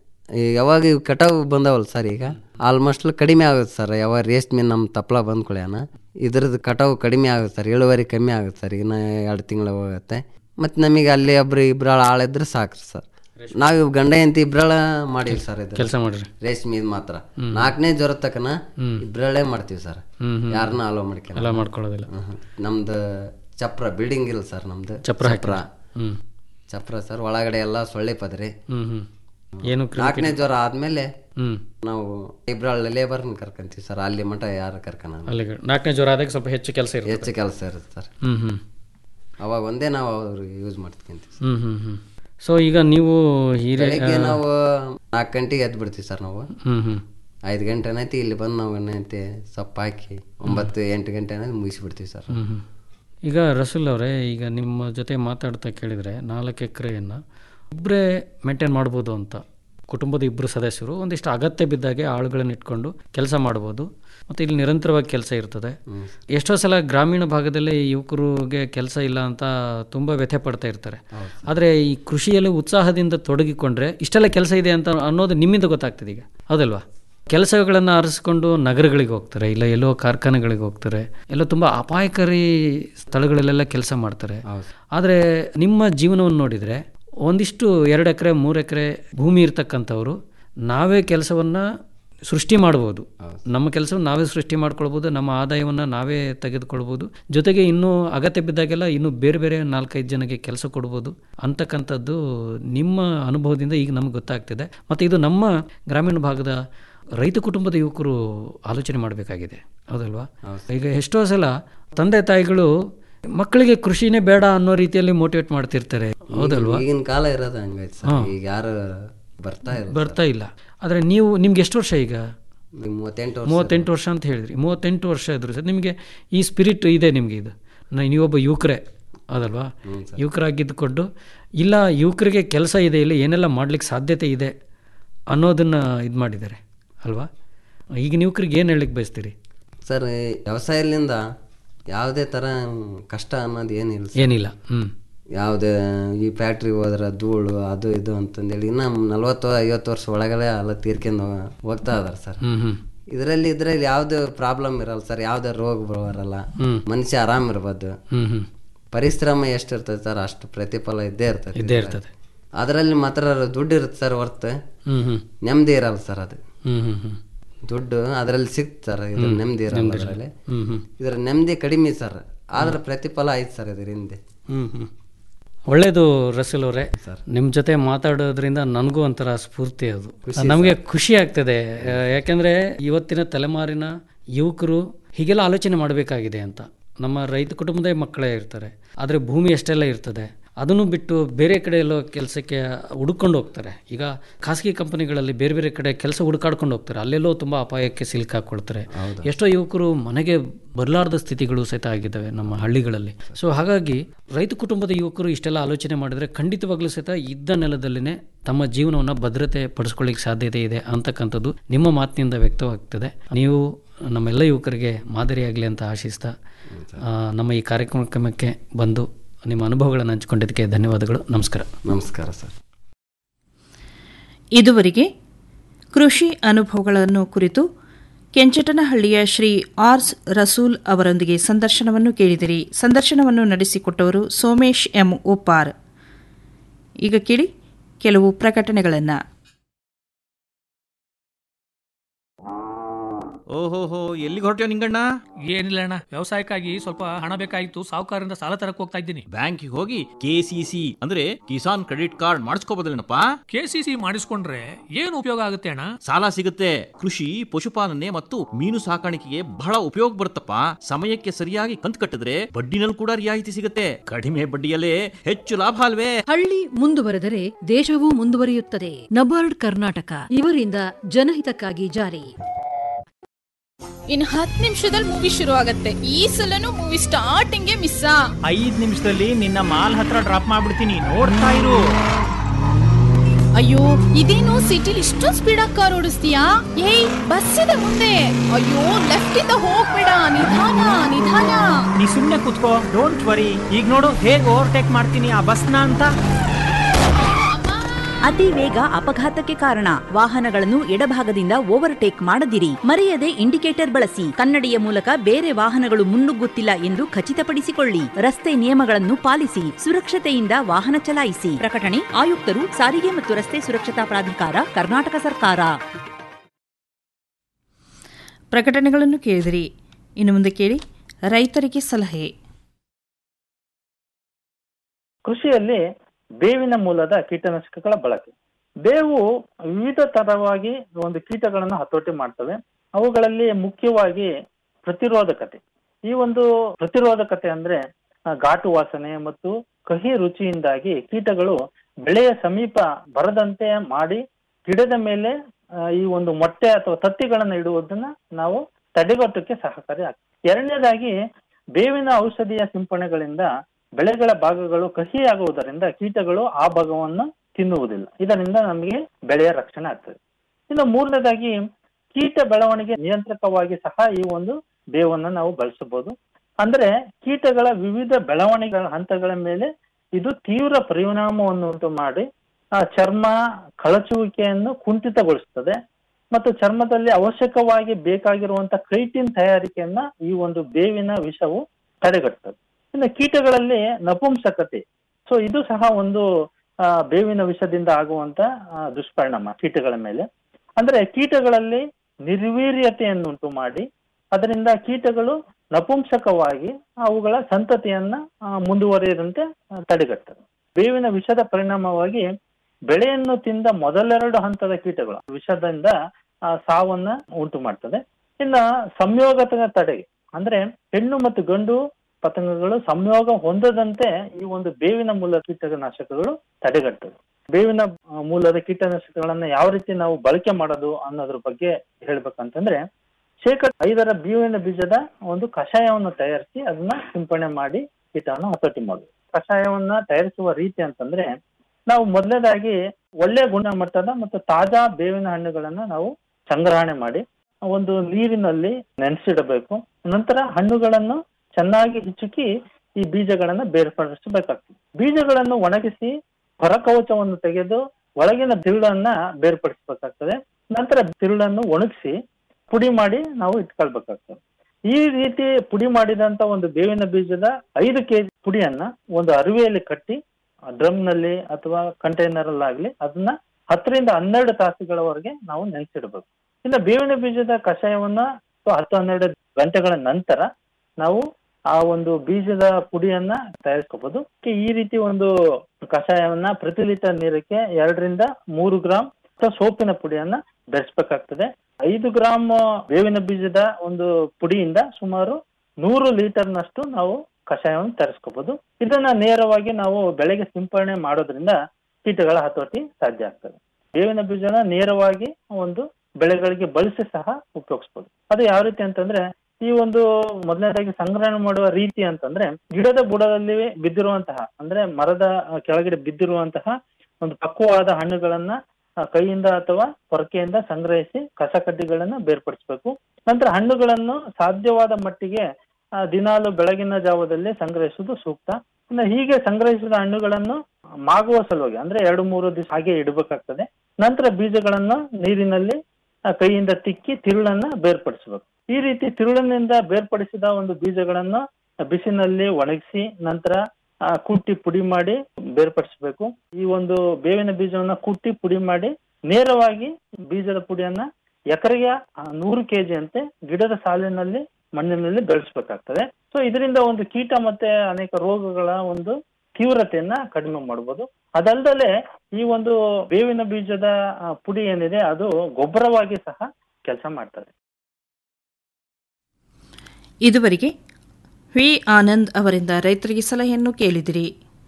ಈ ಯಾವಾಗ ಇವು ಕಟಾವು ಬಂದವಲ್ಲ ಸರ್ ಈಗ ಆಲ್ಮೋಸ್ಟ್ ಕಡಿಮೆ ಆಗುತ್ತೆ ಸರ್ ಯಾವಾಗ ರೇಷ್ಮೆ ನಮ್ಮ ತಪ್ಪಲ ಬಂದ್ಕೊಳ್ಳೋಣ ಇದ್ರದ್ದು ಕಟಾವು ಕಡಿಮೆ ಆಗುತ್ತೆ ಸರ್ ಇಳುವರಿ ಕಮ್ಮಿ ಆಗುತ್ತೆ ಸರ್ ಇನ್ನು ಎರಡು ತಿಂಗಳು ಹೋಗುತ್ತೆ ಮತ್ತು ನಮಗೆ ಅಲ್ಲಿ ಒಬ್ರು ಇಬ್ಬರಾಳ ಆಳಿದ್ರೆ ಸಾಕು ಸರ್ ನಾವು ಗಂಡ ಹೆಂಡತಿ ಇಬ್ಬರಾಳ ಮಾಡಿವಿ ಸರ್ ಇದು ಕೆಲ್ಸ ಮಾಡಿರಿ. ರೇಷ್ಮೆ ಇದು ಮಾತ್ರ ಹ್ಮ್. ನಾಲ್ಕನೇ ಜ್ವರ ತಕನ ಹ್ಮ್. ಇಬ್ಬರಲ್ಲೇ ಮಾಡ್ತೀವಿ ಸರ್ ಹ್ಮ್, ಹ್ಮ್. ಯಾರನ್ನ ಅಲೋ ಮಾಡ್ಕೊಂಡು ಅಲೋ ಮಾಡ್ಕೊಳ್ಳೋದಿಲ್ಲ. ನಮ್ದು ಚಪ್ರ ಬಿಲ್ಡಿಂಗ್ ಇಲ್ಲ ಸರ್ ನಮ್ದು ಚಪ್ರ ಹಾಕಿಲ್ಲ. ಹ್ಮ್. ಚಪ್ರ ಸರ್ ಒಳಗಡೆ ಎಲ್ಲ ಸೊಳ್ಳೆ ಪದ್ರಿ ಹ್ಮ್ ಹ್ಮ್ ಏನು ನಾಲ್ಕನೇ ಜ್ವರ ಆದ್ಮೇಲೆ ಹ್ಮ್ ನಾವು ಇಬ್ರಾಳ್ ಲೇಬರ್ನ ಕರ್ಕೊಂತೀವಿ ಸರ್ ಅಲ್ಲಿ ಮಠ ಯಾರು ಕರ್ಕಣ ಅಲ್ಲಿಗೆ ನಾಲ್ಕನೇ ಜ್ವರ ಆದಾಗ ಸ್ವಲ್ಪ ಹೆಚ್ಚು ಕೆಲಸ ಇರುತ್ತೆ ಹೆಚ್ಚು ಕೆಲಸ ಇರುತ್ತೆ ಸರ್ ಹ್ಮ್ ಹ್ಮ್ ಅವಾಗ ಒಂದೇ ನಾವು ಅವ್ರಿಗೆ ಯೂಸ್ ಮಾಡ್ಕೊಂತೀವಿ ಹ್ಮ್ ಹ್ಮ್ ಹ್ಮ್ ಸೊ ಈಗ ನೀವು ಹಿರಿಯ ಬೆಳಿಗ್ಗೆ ನಾವು ನಾಲ್ಕು ಗಂಟೆಗೆ ಎದ್ದು ಬಿಡ್ತೀವಿ ಸರ್ ನಾವು ಹ್ಮ್ ಹ್ಮ್ ಐದು ಗಂಟೆ ಏನೈತಿ ಇಲ್ಲಿ ಬಂದು ನಾವು ಏನೈತಿ ಸೊಪ್ಪು ಹಾಕಿ ಒಂಬತ್ತು ಎಂಟು ಗಂಟೆ ಏನೈತಿ ಮುಗಿಸ್ಬಿಡ್ತೀವಿ ಸರ್ ಹ್ಮ್ ಹ್ಮ್. ಈಗ ರಸೂಲ್ ಅವರೇ ಈಗ ನಿಮ್ಮ ಜೊತೆ ಮಾತಾಡ್ತಾ ಕೇಳಿದರೆ ನಾಲ್ಕು ಎಕರೆಯನ್ನು ಇಬ್ಬರೇ ಮೇಂಟೈನ್ ಮಾಡ್ಬೋದು ಅಂತ ಕುಟುಂಬದ ಇಬ್ಬರು ಸದಸ್ಯರು ಒಂದಿಷ್ಟು ಅಗತ್ಯ ಬಿದ್ದಾಗೆ ಆಳುಗಳನ್ನ ಇಟ್ಕೊಂಡು ಕೆಲಸ ಮಾಡ್ಬೋದು ಮತ್ತು ಇಲ್ಲಿ ನಿರಂತರವಾಗಿ ಕೆಲಸ ಇರ್ತದೆ ಎಷ್ಟೋ ಸಲ ಗ್ರಾಮೀಣ ಭಾಗದಲ್ಲಿ ಯುವಕರಿಗೆ ಕೆಲಸ ಇಲ್ಲ ಅಂತ ತುಂಬ ವ್ಯಥೆ ಪಡ್ತಾ ಇರ್ತಾರೆ ಆದರೆ ಈ ಕೃಷಿಯಲ್ಲಿ ಉತ್ಸಾಹದಿಂದ ತೊಡಗಿಕೊಂಡ್ರೆ ಇಷ್ಟೆಲ್ಲ ಕೆಲಸ ಇದೆ ಅಂತ ಅನ್ನೋದು ನಿಮ್ಮಿಂದ ಗೊತ್ತಾಗ್ತದೆ ಈಗ ಹೌದಲ್ವಾ ಕೆಲಸಗಳನ್ನು ಆರಿಸ್ಕೊಂಡು ನಗರಗಳಿಗೆ ಹೋಗ್ತಾರೆ ಇಲ್ಲ ಎಲ್ಲೋ ಕಾರ್ಖಾನೆಗಳಿಗೆ ಹೋಗ್ತಾರೆ ಎಲ್ಲೋ ತುಂಬ ಅಪಾಯಕಾರಿ ಸ್ಥಳಗಳಲ್ಲೆಲ್ಲ ಕೆಲಸ ಮಾಡ್ತಾರೆ ಆದರೆ ನಿಮ್ಮ ಜೀವನವನ್ನು ನೋಡಿದರೆ ಒಂದಿಷ್ಟು ಎರಡು ಎಕರೆ ಮೂರು ಎಕರೆ ಭೂಮಿ ಇರ್ತಕ್ಕಂಥವ್ರು ನಾವೇ ಕೆಲಸವನ್ನು ಸೃಷ್ಟಿ ಮಾಡ್ಬೋದು ನಮ್ಮ ಕೆಲಸವನ್ನು ನಾವೇ ಸೃಷ್ಟಿ ಮಾಡ್ಕೊಳ್ಬೋದು ನಮ್ಮ ಆದಾಯವನ್ನು ನಾವೇ ತೆಗೆದುಕೊಳ್ಬೋದು ಜೊತೆಗೆ ಇನ್ನೂ ಅಗತ್ಯ ಬಿದ್ದಾಗೆಲ್ಲ ಇನ್ನೂ ಬೇರೆ ಬೇರೆ ನಾಲ್ಕೈದು ಜನಕ್ಕೆ ಕೆಲಸ ಕೊಡ್ಬೋದು ಅಂತಕ್ಕಂಥದ್ದು ನಿಮ್ಮ ಅನುಭವದಿಂದ ಈಗ ನಮ್ಗೆ ಗೊತ್ತಾಗ್ತಿದೆ ಮತ್ತು ಇದು ನಮ್ಮ ಗ್ರಾಮೀಣ ಭಾಗದ ರೈತ ಕುಟುಂಬದ ಯುವಕರು ಆಲೋಚನೆ ಮಾಡಬೇಕಾಗಿದೆ ಹೌದಲ್ವಾ ಈಗ ಎಷ್ಟೋ ಸಲ ತಂದೆ ತಾಯಿಗಳು ಮಕ್ಕಳಿಗೆ ಕೃಷಿನೇ ಬೇಡ ಅನ್ನೋ ರೀತಿಯಲ್ಲಿ ಮೋಟಿವೇಟ್ ಮಾಡ್ತಿರ್ತಾರೆ ಹೌದಲ್ವಾ ಈಗಿನ ಕಾಲ ಇರೋದು ಹಂಗೈತೆ ಸರ್ ಈಗ ಯಾರು ಬರ್ತಾ ಇಲ್ಲ ಬರ್ತಾ ಇಲ್ಲ ಆದರೆ ನೀವು ನಿಮ್ಗೆ ಎಷ್ಟು ವರ್ಷ ಈಗ ಈಗ ಮೂವತ್ತೆಂಟು ವರ್ಷ ಮೂವತ್ತೆಂಟು ವರ್ಷ ಅಂತ ಹೇಳಿದ್ರಿ ಮೂವತ್ತೆಂಟು ವರ್ಷ ಇದ್ರು ಸರ್ ನಿಮಗೆ ಈ ಸ್ಪಿರಿಟ್ ಇದೆ ನಿಮಗೆ ಇದು ನ- ನೀವೊಬ್ಬ ಯುವಕರೇ ಹೌದಲ್ವಾ ಯುವಕರಾಗಿದ್ದುಕೊಂಡು ಇಲ್ಲ ಯುವಕರಿಗೆ ಕೆಲಸ ಇದೆ ಇಲ್ಲ ಏನೆಲ್ಲ ಮಾಡ್ಲಿಕ್ಕೆ ಸಾಧ್ಯತೆ ಇದೆ ಅನ್ನೋದನ್ನು ಇದು ಮಾಡಿದ್ದಾರೆ ಅಲ್ವಾ ಈಗಿನ ಯುವಕರಿಗೆ ಏನು ಹೇಳಲಿಕ್ಕೆ ಬಯಸ್ತೀರಿ ಸರ್ ವ್ಯವಸಾಯದಿಂದ ಯಾವುದೇ ಥರ ಕಷ್ಟ ಅನ್ನೋದು ಏನಿಲ್ಲ ಸರ್. ಏನಿಲ್ಲ ಹ್ಞೂ ಯಾವುದೇ ಈ ಫ್ಯಾಕ್ಟ್ರಿಗೆ ಹೋದ್ರೆ ಧೂಳು ಅದು ಇದು ಅಂತಂದೇಳಿ ಇನ್ನು ನಲ್ವತ್ತು ಐವತ್ತು ವರ್ಷ ಒಳಗಡೆ ಎಲ್ಲ ತೀರ್ಕೊಂಡು ಹೋಗ್ತಾ ಇದಾರೆ ಸರ್ ಹ್ಞೂ ಹ್ಞೂ ಇದರಲ್ಲಿ ಇದರಲ್ಲಿ ಯಾವ್ದು ಪ್ರಾಬ್ಲಮ್ ಇರಲ್ಲ ಸರ್ ಯಾವುದೇ ರೋಗ ಬರಲ್ಲ ಹ್ಮ್. ಮನುಷ್ಯ ಆರಾಮ್ ಇರ್ಬೋದು ಹ್ಞೂ ಹ್ಞೂ ಪರಿಶ್ರಮ ಎಷ್ಟು ಇರ್ತದೆ ಸರ್ ಅಷ್ಟು ಪ್ರತಿಫಲ ಇದ್ದೇ ಇರ್ತದೆ ಇದ್ದೇ ಇರ್ತದೆ. ಅದರಲ್ಲಿ ಮಾತ್ರ ದುಡ್ಡು ಇರುತ್ತೆ ಸರ್ ಹೊರ್ತು ಹ್ಞೂ ಹ್ಞೂ ನೆಮ್ಮದಿ ಇರಲ್ಲ ಸರ್ ಅದು ಹ್ಞೂ ಹ್ಞೂ ಹ್ಞೂ ದುಡ್ಡು ಅದರಲ್ಲಿ ಸಿಕ್ತು ಸರ್ ಇದ್ರ ಹ್ಮ್. ನೆಮ್ಮದಿ ಇರಲ್ಲ ನೆಮ್ಮದಿ ಅದರಲ್ಲಿ ಹ್ಞೂ ಹ್ಞೂ ಇದ್ರ ನೆಮ್ಮದಿ ಕಡಿಮೆ ಸರ್ ಆದ್ರೆ ಪ್ರತಿಫಲ ಐತೆ ಸರ್ ಇದ್ರ ಹಿಂದೆ ಹ್ಞೂ ಹ್ಞೂ ಒಳ್ಳೆಯದು ರಸಲ್ ಅವರೇ ನಿಮ್ಮ ಜೊತೆ ಮಾತಾಡೋದ್ರಿಂದ ನನಗೂ ಒಂಥರ ಸ್ಫೂರ್ತಿ ಅದು ಖುಷಿ ನಮಗೆ ಖುಷಿ ಆಗ್ತದೆ ಆ, ಯಾಕಂದ್ರೆ ಇವತ್ತಿನ ತಲೆಮಾರಿನ ಯುವಕರು ಹೀಗೆಲ್ಲ ಆಲೋಚನೆ ಮಾಡಬೇಕಾಗಿದೆ ಅಂತ ನಮ್ಮ ರೈತ ಕುಟುಂಬದ ಮಕ್ಕಳೇ ಇರ್ತಾರೆ ಆದರೆ ಭೂಮಿ ಎಷ್ಟೆಲ್ಲ ಇರ್ತದೆ ಅದನ್ನು ಬಿಟ್ಟು ಬೇರೆ ಕಡೆ ಎಲ್ಲೋ ಕೆಲಸಕ್ಕೆ ಹುಡುಕೊಂಡು ಹೋಗ್ತಾರೆ ಈಗ ಖಾಸಗಿ ಕಂಪನಿಗಳಲ್ಲಿ ಬೇರೆ ಬೇರೆ ಕಡೆ ಕೆಲಸ ಹುಡುಕಾಡ್ಕೊಂಡು ಹೋಗ್ತಾರೆ ಅಲ್ಲೆಲ್ಲೋ ತುಂಬ ಅಪಾಯಕ್ಕೆ ಸಿಲುಕಾಕೊಳ್ತಾರೆ ಎಷ್ಟೋ ಯುವಕರು ಮನೆಗೆ ಬರಲಾರ್ದ ಸ್ಥಿತಿಗಳು ಸಹಿತ ಆಗಿದ್ದಾವೆ ನಮ್ಮ ಹಳ್ಳಿಗಳಲ್ಲಿ ಸೊ ಹಾಗಾಗಿ ರೈತ ಕುಟುಂಬದ ಯುವಕರು ಇಷ್ಟೆಲ್ಲ ಆಲೋಚನೆ ಮಾಡಿದರೆ ಖಂಡಿತವಾಗ್ಲೂ ಸಹಿತ ಇದ್ದ ನೆಲದಲ್ಲಿನೇ ತಮ್ಮ ಜೀವನವನ್ನು ಭದ್ರತೆ ಪಡಿಸ್ಕೊಳ್ಳಿಕ್ಕೆ ಸಾಧ್ಯತೆ ಇದೆ ಅಂತಕ್ಕಂಥದ್ದು ನಿಮ್ಮ ಮಾತಿನಿಂದ ವ್ಯಕ್ತವಾಗ್ತದೆ ನೀವು ನಮ್ಮೆಲ್ಲ ಯುವಕರಿಗೆ ಮಾದರಿಯಾಗಲಿ ಅಂತ ಆಶಿಸ್ತಾ ಆ, ನಮ್ಮ ಈ ಕಾರ್ಯಕ್ರಮಕ್ಕೆ ಬಂದು ನಿಮ್ಮ ಅನುಭವಗಳನ್ನು ಹಂಚಿಕೊಂಡಿದ್ದಕ್ಕೆ ಧನ್ಯವಾದಗಳು ನಮಸ್ಕಾರ ನಮಸ್ಕಾರ ಸರ್ ಇದುವರೆಗೆ ಕೃಷಿ ಅನುಭವಗಳನ್ನು ಕುರಿತು ಕೆಂಚಟನಹಳ್ಳಿಯ ಶ್ರೀ ಆರ್ಸ್ ರಸೂಲ್ ಅವರೊಂದಿಗೆ ಸಂದರ್ಶನವನ್ನು ಕೇಳಿದಿರಿ ಸಂದರ್ಶನವನ್ನು ನಡೆಸಿಕೊಟ್ಟವರು ಸೋಮೇಶ್ ಎಂ ಉಪ್ಪಾರ್ ಈಗ ಕೇಳಿ ಕೆಲವು ಪ್ರಕಟಣೆಗಳನ್ನು ಓಹೋಹೋ ಎಲ್ಲಿಗೆ ಹೊರಟ್ಯೋ ನಿಂಗಣ್ಣ ಏನಿಲ್ಲ ಅಣ್ಣ ವ್ಯವಸಾಯಕ್ಕಾಗಿ ಸ್ವಲ್ಪ ಹಣ ಬೇಕಾಗಿತ್ತು ಸಾಹುಕಾರರಿಂದ ಸಾಲ ತರಕ್ ಹೋಗ್ತಾ ಇದ್ದೀನಿ ಬ್ಯಾಂಕಿಗೆ ಹೋಗಿ ಕೆ ಸಿ ಸಿ ಅಂದ್ರೆ ಕಿಸಾನ್ ಕ್ರೆಡಿಟ್ ಕಾರ್ಡ್ ಮಾಡಿಸ್ಕೋಬೋದಲ್ಲೇನಪ್ಪ ಕೆ ಸಿ ಸಿ ಮಾಡಿಸ್ಕೊಂಡ್ರೆ ಏನು ಉಪಯೋಗ ಆಗುತ್ತೆ ಅಣ್ಣ ಸಾಲ ಸಿಗುತ್ತೆ ಕೃಷಿ ಪಶುಪಾಲನೆ ಮತ್ತು ಮೀನು ಸಾಕಾಣಿಕೆಗೆ ಬಹಳ ಉಪಯೋಗ ಬರುತ್ತಪ್ಪ ಸಮಯಕ್ಕೆ ಸರಿಯಾಗಿ ಕಂತು ಕಟ್ಟಿದ್ರೆ ಬಡ್ಡಿನಲ್ಲಿ ಕೂಡ ರಿಯಾಯಿತಿ ಸಿಗುತ್ತೆ ಕಡಿಮೆ ಬಡ್ಡಿಯಲ್ಲೇ ಹೆಚ್ಚು ಲಾಭ ಅಲ್ವೇ ಹಳ್ಳಿ ಮುಂದುವರೆದರೆ ದೇಶವೂ ಮುಂದುವರಿಯುತ್ತದೆ ನಬಾರ್ಡ್ ಕರ್ನಾಟಕ ಇವರಿಂದ ಜನಹಿತಕ್ಕಾಗಿ ಜಾರಿ ಇನ್ ಹತ್ತು ನಿಮಿಷದಲ್ಲಿ ಮೂವಿ ಶುರು ಆಗತ್ತೆ ಈ ಸಲನು ಮೂವಿ ಸ್ಟಾರ್ಟಿಂಗ್ ಮಿಸ್ ಐದ್ ನಿಮಿಷದಲ್ಲಿ ನಿನ್ನ ಮಾಲ್ ಹತ್ರ ಡ್ರಾಪ್ ಮಾಡ್ಬಿಡ್ತೀನಿ ನೋಡ್ತಾ ಇರು ಅಯ್ಯೋ ಇದೇನು ಸಿಟಿಲಿ ಇಷ್ಟೊಂದು ಸ್ಪೀಡ್ ಆಗಿ ಕಾರ್ ಓಡಿಸ್ತೀಯಾ ಏಯ್ ಬಸ್ ಇದೆ ಮುಂದೆ ಅಯ್ಯೋ ಲೆಫ್ಟ್ ಇಂದ ಹೋಗ್ಬೇಡ ನಿಧಾನ ನಿಧಾನ ನೀ ಸುಮ್ನೆ ಕುತ್ಕೋ ಡೋಂಟ್ ವರಿ ಈಗ ನೋಡು ಹೇಗ್ ಓವರ್ಟೇಕ್ ಮಾಡ್ತೀನಿ ಆ ಬಸ್ನ ಅಂತ ಅತಿ ವೇಗ ಅಪಘಾತಕ್ಕೆ ಕಾರಣ ವಾಹನಗಳನ್ನು ಎಡಭಾಗದಿಂದ ಓವರ್ಟೇಕ್ ಮಾಡದಿರಿ ಮರೆಯದೆ ಇಂಡಿಕೇಟರ್ ಬಳಸಿ ಕನ್ನಡಿಯ ಮೂಲಕ ಬೇರೆ ವಾಹನಗಳು ಮುನ್ನುಗ್ಗುತ್ತಿಲ್ಲ ಎಂದು ಖಚಿತಪಡಿಸಿಕೊಳ್ಳಿ ರಸ್ತೆ ನಿಯಮಗಳನ್ನು ಪಾಲಿಸಿ ಸುರಕ್ಷತೆಯಿಂದ ವಾಹನ ಚಲಾಯಿಸಿ ಪ್ರಕಟಣೆ ಆಯುಕ್ತರು ಸಾರಿಗೆ ಮತ್ತು ರಸ್ತೆ ಸುರಕ್ಷತಾ ಪ್ರಾಧಿಕಾರ ಕರ್ನಾಟಕ ಸರ್ಕಾರ ಪ್ರಕಟಣೆಗಳನ್ನು ಕೇಳಿದಿರಿ ಇನ್ನು ಮುಂದೆ ಕೇಳಿ ರೈತರಿಗೆ ಸಲಹೆ ಕೃಷಿಯಲ್ಲಿ ಬೇವಿನ ಮೂಲದ ಕೀಟನಾಶಕಗಳ ಬಳಕೆ ಬೇವು ವಿವಿಧ ತರವಾಗಿ ಒಂದು ಕೀಟಗಳನ್ನು ಹತೋಟಿ ಮಾಡ್ತವೆ ಅವುಗಳಲ್ಲಿ ಮುಖ್ಯವಾಗಿ ಪ್ರತಿರೋಧಕತೆ ಈ ಒಂದು ಪ್ರತಿರೋಧಕತೆ ಅಂದ್ರೆ ಆ, ಘಾಟು ವಾಸನೆ ಮತ್ತು ಕಹಿ ರುಚಿಯಿಂದಾಗಿ ಕೀಟಗಳು ಬೆಳೆಯ ಸಮೀಪ ಬರದಂತೆ ಮಾಡಿ ಗಿಡದ ಮೇಲೆ ಆ, ಈ ಒಂದು ಮೊಟ್ಟೆ ಅಥವಾ ತತ್ತಿಗಳನ್ನು ಇಡುವುದನ್ನ ನಾವು ತಡೆಗಟ್ಟಕ್ಕೆ ಸಹಕಾರಿ ಆಗ್ತದೆ ಎರಡನೇದಾಗಿ ಬೇವಿನ ಔಷಧಿಯ ಸಿಂಪರಣೆಗಳಿಂದ ಬೆಳೆಗಳ ಭಾಗಗಳು ಕಹಿಯಾಗುವುದರಿಂದ ಕೀಟಗಳು ಆ ಭಾಗವನ್ನು ತಿನ್ನುವುದಿಲ್ಲ ಇದರಿಂದ ನಮಗೆ ಬೆಳೆಯ ರಕ್ಷಣೆ ಆಗ್ತದೆ ಇನ್ನು ಮೂರನೇದಾಗಿ ಕೀಟ ಬೆಳವಣಿಗೆ ನಿಯಂತ್ರಕವಾಗಿ ಸಹ ಈ ಒಂದು ಬೇವನ್ನು ನಾವು ಬಳಸಬಹುದು ಅಂದ್ರೆ ಕೀಟಗಳ ವಿವಿಧ ಬೆಳವಣಿಗೆಗಳ ಹಂತಗಳ ಮೇಲೆ ಇದು ತೀವ್ರ ಪರಿಣಾಮವನ್ನು ಉಂಟು ಮಾಡಿ ಆ ಚರ್ಮ ಕಳಚುವಿಕೆಯನ್ನು ಕುಂಠಿತಗೊಳಿಸ್ತದೆ ಮತ್ತು ಚರ್ಮದಲ್ಲಿ ಅವಶ್ಯಕವಾಗಿ ಬೇಕಾಗಿರುವಂತ ಕ್ರೈಟಿನ್ ತಯಾರಿಕೆಯನ್ನ ಈ ಒಂದು ಬೇವಿನ ವಿಷವು ತಡೆಗಟ್ಟುತ್ತದೆ ಇನ್ನು ಕೀಟಗಳಲ್ಲಿ ನಪುಂಸಕತೆ ಸೊ ಇದು ಸಹ ಒಂದು ಆ, ಬೇವಿನ ವಿಷದಿಂದ ಆಗುವಂತ ಆ, ದುಷ್ಪರಿಣಾಮ ಕೀಟಗಳ ಮೇಲೆ ಅಂದ್ರೆ ಕೀಟಗಳಲ್ಲಿ ನಿರ್ವೀರ್ಯತೆಯನ್ನುಂಟು ಮಾಡಿ ಅದರಿಂದ ಕೀಟಗಳು ನಪುಂಸಕವಾಗಿ ಅವುಗಳ ಸಂತತಿಯನ್ನ ಆ, ಮುಂದುವರಿಯದಂತೆ ಆ, ತಡೆಗಟ್ಟುತ್ತದೆ ಬೇವಿನ ವಿಷದ ಪರಿಣಾಮವಾಗಿ ಬೆಳೆಯನ್ನು ತಿಂದ ಮೊದಲೆರಡು ಹಂತದ ಕೀಟಗಳು ವಿಷದಿಂದ ಆ, ಸಾವನ್ನ ಉಂಟು ಮಾಡ್ತದೆ ಇನ್ನ ಸಂಯೋಗದ ತಡೆಗೆ ಅಂದ್ರೆ ಹೆಣ್ಣು ಮತ್ತು ಗಂಡು ಪತಂಗಗಳು ಸಂಯೋಗ ಹೊಂದದಂತೆ ಈ ಒಂದು ಬೇವಿನ ಮೂಲ ಕೀಟನಾಶಕಗಳು ತಡೆಗಟ್ಟುದು ಬೇವಿನ ಆ, ಮೂಲದ ಕೀಟನಾಶಕಗಳನ್ನ ಯಾವ ರೀತಿ ನಾವು ಬಳಕೆ ಮಾಡೋದು ಅನ್ನೋದ್ರ ಬಗ್ಗೆ ಹೇಳ್ಬೇಕಂತಂದ್ರೆ ಶೇಕಡ ಐದರ ಬೇವಿನ ಬೀಜದ ಒಂದು ಕಷಾಯವನ್ನು ತಯಾರಿಸಿ ಅದನ್ನ ಸಿಂಪಡಣೆ ಮಾಡಿ ಕೀಟವನ್ನು ಹತೋಟಿ ಮಾಡುದು ಕಷಾಯವನ್ನ ತಯಾರಿಸುವ ರೀತಿ ಅಂತಂದ್ರೆ ನಾವು ಮೊದಲನೇದಾಗಿ ಒಳ್ಳೆ ಗುಣಮಟ್ಟದ ಮತ್ತು ತಾಜಾ ಬೇವಿನ ಹಣ್ಣುಗಳನ್ನ ನಾವು ಸಂಗ್ರಹಣೆ ಮಾಡಿ ಒಂದು ನೀರಿನಲ್ಲಿ ನೆನೆಸಿಡಬೇಕು ನಂತರ ಹಣ್ಣುಗಳನ್ನು ಚೆನ್ನಾಗಿ ಹಿಚುಕಿ ಈ ಬೀಜಗಳನ್ನ ಬೇರ್ಪಡಿಸಬೇಕಾಗ್ತದೆ ಬೀಜಗಳನ್ನು ಒಣಗಿಸಿ ಹೊರಕವಚವನ್ನು ತೆಗೆದು ಒಳಗಿನ ತಿರುಳನ್ನ ಬೇರ್ಪಡಿಸಬೇಕಾಗ್ತದೆ ನಂತರ ತಿರುಳನ್ನು ಒಣಗಿಸಿ ಪುಡಿ ಮಾಡಿ ನಾವು ಇಟ್ಕೊಳ್ಬೇಕಾಗ್ತದೆ ಈ ರೀತಿ ಪುಡಿ ಮಾಡಿದಂತ ಒಂದು ಬೇವಿನ ಬೀಜದ ಐದು ಕೆಜಿ ಪುಡಿಯನ್ನ ಒಂದು ಅರಿವೆಯಲ್ಲಿ ಕಟ್ಟಿ ಡ್ರಮ್ ನಲ್ಲಿ ಅಥವಾ ಕಂಟೈನರ್ ಅಲ್ಲಾಗ್ಲಿ ಅದನ್ನ ಹತ್ತರಿಂದ ಹನ್ನೆರಡು ತಾಸುಗಳವರೆಗೆ ನಾವು ನೆನೆಸಿಡಬೇಕು ಇನ್ನು ಬೇವಿನ ಬೀಜದ ಕಷಾಯವನ್ನ ಅಥವಾ ಹತ್ತು ಹನ್ನೆರಡು ಗಂಟೆಗಳ ನಂತರ ನಾವು ಆ ಒಂದು ಬೀಜದ ಪುಡಿಯನ್ನ ತಯಾರಿಸ್ಕೋಬಹುದು ಈ ರೀತಿ ಒಂದು ಕಷಾಯವನ್ನ ಪ್ರತಿ ಲೀಟರ್ ನೀರಕ್ಕೆ ಎರಡರಿಂದ ಮೂರು ಗ್ರಾಂ ಅಥವಾ ಸೋಪಿನ ಪುಡಿಯನ್ನ ಬೆರೆಸ್ಬೇಕಾಗ್ತದೆ ಐದು ಗ್ರಾಮ್ ಬೇವಿನ ಬೀಜದ ಒಂದು ಪುಡಿಯಿಂದ ಸುಮಾರು ನೂರು ಲೀಟರ್ನಷ್ಟು ನಾವು ಕಷಾಯವನ್ನು ತರಿಸ್ಕೋಬಹುದು ಇದನ್ನ ನೇರವಾಗಿ ನಾವು ಬೆಳೆಗೆ ಸಿಂಪರಣೆ ಮಾಡೋದ್ರಿಂದ ಕೀಟಗಳ ಹತೋಟಿ ಸಾಧ್ಯ ಆಗ್ತದೆ ಬೇವಿನ ಬೀಜನ ನೇರವಾಗಿ ಒಂದು ಬೆಳೆಗಳಿಗೆ ಬಳಸಿ ಸಹ ಉಪಯೋಗಿಸ್ಬೋದು ಅದು ಯಾವ ರೀತಿ ಅಂತಂದ್ರೆ ಈ ಒಂದು ಮೊದಲನೇದಾಗಿ ಸಂಗ್ರಹಣೆ ಮಾಡುವ ರೀತಿ ಅಂತಂದ್ರೆ ಗಿಡದ ಬುಡದಲ್ಲಿ ಬಿದ್ದಿರುವಂತಹ ಅಂದ್ರೆ ಮರದ ಆ, ಕೆಳಗಡೆ ಬಿದ್ದಿರುವಂತಹ ಒಂದು ಪಕ್ವವಾದ ಹಣ್ಣುಗಳನ್ನ ಆ, ಕೈಯಿಂದ ಅಥವಾ ಪೊರಕೆಯಿಂದ ಸಂಗ್ರಹಿಸಿ ಕಸ ಕಡ್ಡಿಗಳನ್ನ ಬೇರ್ಪಡಿಸಬೇಕು ನಂತರ ಹಣ್ಣುಗಳನ್ನು ಸಾಧ್ಯವಾದ ಮಟ್ಟಿಗೆ ಆ, ದಿನಾಲು ಬೆಳಗಿನ ಜಾವದಲ್ಲಿ ಸಂಗ್ರಹಿಸುವುದು ಸೂಕ್ತ ಇನ್ನು ಹೀಗೆ ಸಂಗ್ರಹಿಸಿದ ಹಣ್ಣುಗಳನ್ನು ಮಾಗುವ ಸಲುವಾಗಿ ಅಂದ್ರೆ ಎರಡು ಮೂರು ದಿವಸ ಹಾಗೆ ಇಡಬೇಕಾಗ್ತದೆ ನಂತರ ಬೀಜಗಳನ್ನು ನೀರಿನಲ್ಲಿ ಆ, ಕೈಯಿಂದ ತಿಕ್ಕಿ ತಿರುಳನ್ನ ಬೇರ್ಪಡಿಸಬೇಕು ಈ ರೀತಿ ತಿರುಳಿನಿಂದ ಬೇರ್ಪಡಿಸಿದ ಒಂದು ಬೀಜಗಳನ್ನು ಬಿಸಿನಲ್ಲಿ ಒಣಗಿಸಿ ನಂತರ ಆ, ಕುಟ್ಟಿ ಪುಡಿ ಮಾಡಿ ಬೇರ್ಪಡಿಸಬೇಕು ಈ ಒಂದು ಬೇವಿನ ಬೀಜವನ್ನ ಕುಟ್ಟಿ ಪುಡಿ ಮಾಡಿ ನೇರವಾಗಿ ಬೀಜದ ಪುಡಿಯನ್ನ ಎಕರೆಗೆ ಆ, ನೂರು ಕೆಜಿ ಅಂತೆ ಗಿಡದ ಸಾಲಿನಲ್ಲಿ ಮಣ್ಣಿನಲ್ಲಿ ಬೆಳೆಸಬೇಕಾಗ್ತದೆ ಸೊ ಇದರಿಂದ ಒಂದು ಕೀಟ ಮತ್ತೆ ಅನೇಕ ರೋಗಗಳ ಒಂದು ತೀವ್ರತೆಯನ್ನ ಕಡಿಮೆ ಮಾಡಬಹುದು ಅದಲ್ದಲೆ ಈ ಒಂದು ಬೇವಿನ ಬೀಜದ ಆ, ಪುಡಿ ಏನಿದೆ ಅದು ಗೊಬ್ಬರವಾಗಿ ಸಹ ಕೆಲಸ ಮಾಡ್ತದೆ ಇದುವರೆಗೆ ವಿ ಆನಂದ್ ಅವರಿಂದ ರೈತರಿಗೆ ಸಲಹೆಯನ್ನು ಕೇಳಿದಿರಿ